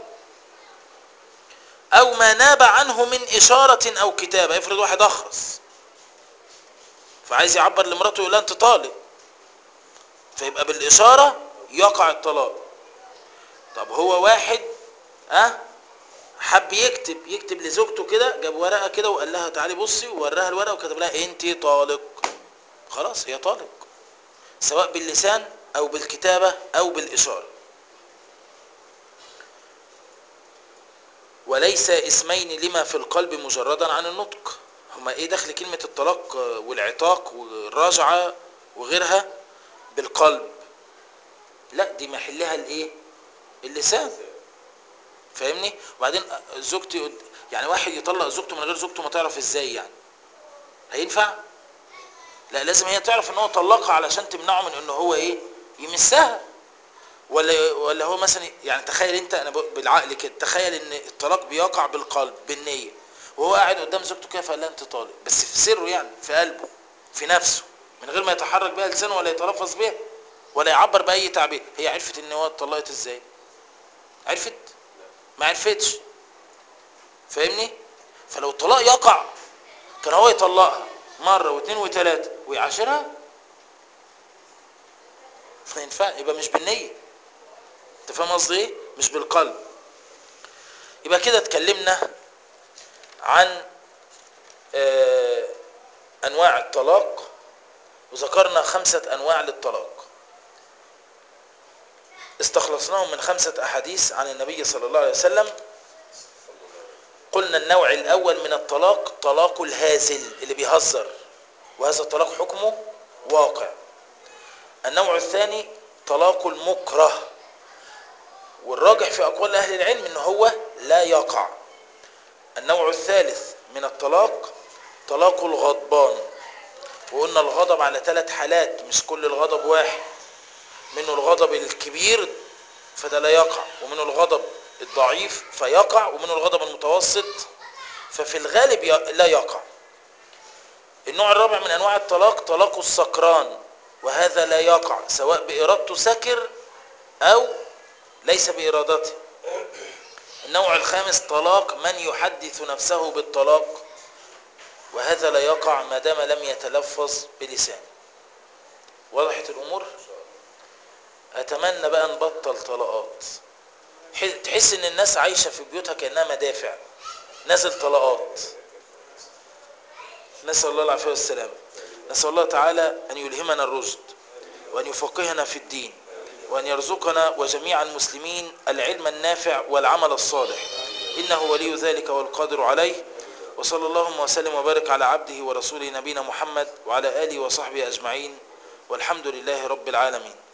[SPEAKER 1] او ما ناب عنه من اشاره او كتابه افرض واحد اخرس فعايز يعبر لمراته يقول لها انت طالق فيبقى بالاشاره يقع الطلاق طب هو واحد ها أه؟ حب يكتب يكتب لزوجته كده جاب ورقه كده وقال لها تعالي بصي ووراها الورقه وكتب لها انت طالق خلاص هي طالق سواء باللسان او بالكتابه او بالاشاره وليس اسمين لما في القلب مجردا عن النطق هما ايه دخل كلمه الطلاق والعتاق والرجعه وغيرها بالقلب لا دي محلها الايه اللسان فاهمني وبعدين زوجتي يعني واحد يطلق زوجته من غير زوجته ما تعرف ازاي يعني هينفع لا لازم هي تعرف ان هو طلقها علشان تمنعه من ان هو ايه يمسها ولا ولا هو مثلا يعني تخيل انت انا بالعقل كده تخيل ان الطلاق بيقع بالقلب بالنيه وهو قاعد قدام زوجته كده فقال لها انت طالق بس في سره يعني في قلبه في نفسه من غير ما يتحرك بها لسانه ولا يتلفظ بها ولا يعبر باي تعبير هي عرفت ان هو اتطلقت ازاي عرفت ما عرفتش فاهمني فلو الطلاق يقع كان هو يطلقها مره واثنين وثلاثه ويعاشرها ما ينفع يبقى مش بالنيه انت فاهم قصدي ايه مش بالقلب يبقى كده اتكلمنا عن آه انواع الطلاق وذكرنا خمسه انواع للطلاق استخلصناهم من خمسه احاديث عن النبي صلى الله عليه وسلم قلنا النوع الاول من الطلاق طلاق الهازل اللي بيهزر وهذا الطلاق حكمه واقع النوع الثاني طلاق المكره والراجح في اقوال اهل العلم ان هو لا يقع النوع الثالث من الطلاق طلاق الغضبان وقلنا الغضب على ثلاث حالات مش كل الغضب واحد منه الغضب الكبير فده لا يقع ومنه الغضب الضعيف فيقع ومنه الغضب المتوسط ففي الغالب لا يقع النوع الرابع من انواع الطلاق طلاق السكران وهذا لا يقع سواء بارادته سكر أو ليس بإرادته النوع الخامس طلاق من يحدث نفسه بالطلاق وهذا لا يقع ما دام لم يتلفظ بلسانه وضحت الأمور أتمنى بقى نبطل طلقات ح- تحس ان الناس عايشة في بيوتها كأنها مدافع نازل طلقات نسأل الله العافية والسلام نسأل الله تعالى أن يلهمنا الرشد وأن يفقهنا في الدين وأن يرزقنا وجميع المسلمين العلم النافع والعمل الصالح إنه ولي ذلك والقادر عليه وصلى اللهم وسلم وبارك على عبده ورسوله نبينا محمد وعلى آله وصحبه أجمعين والحمد لله رب العالمين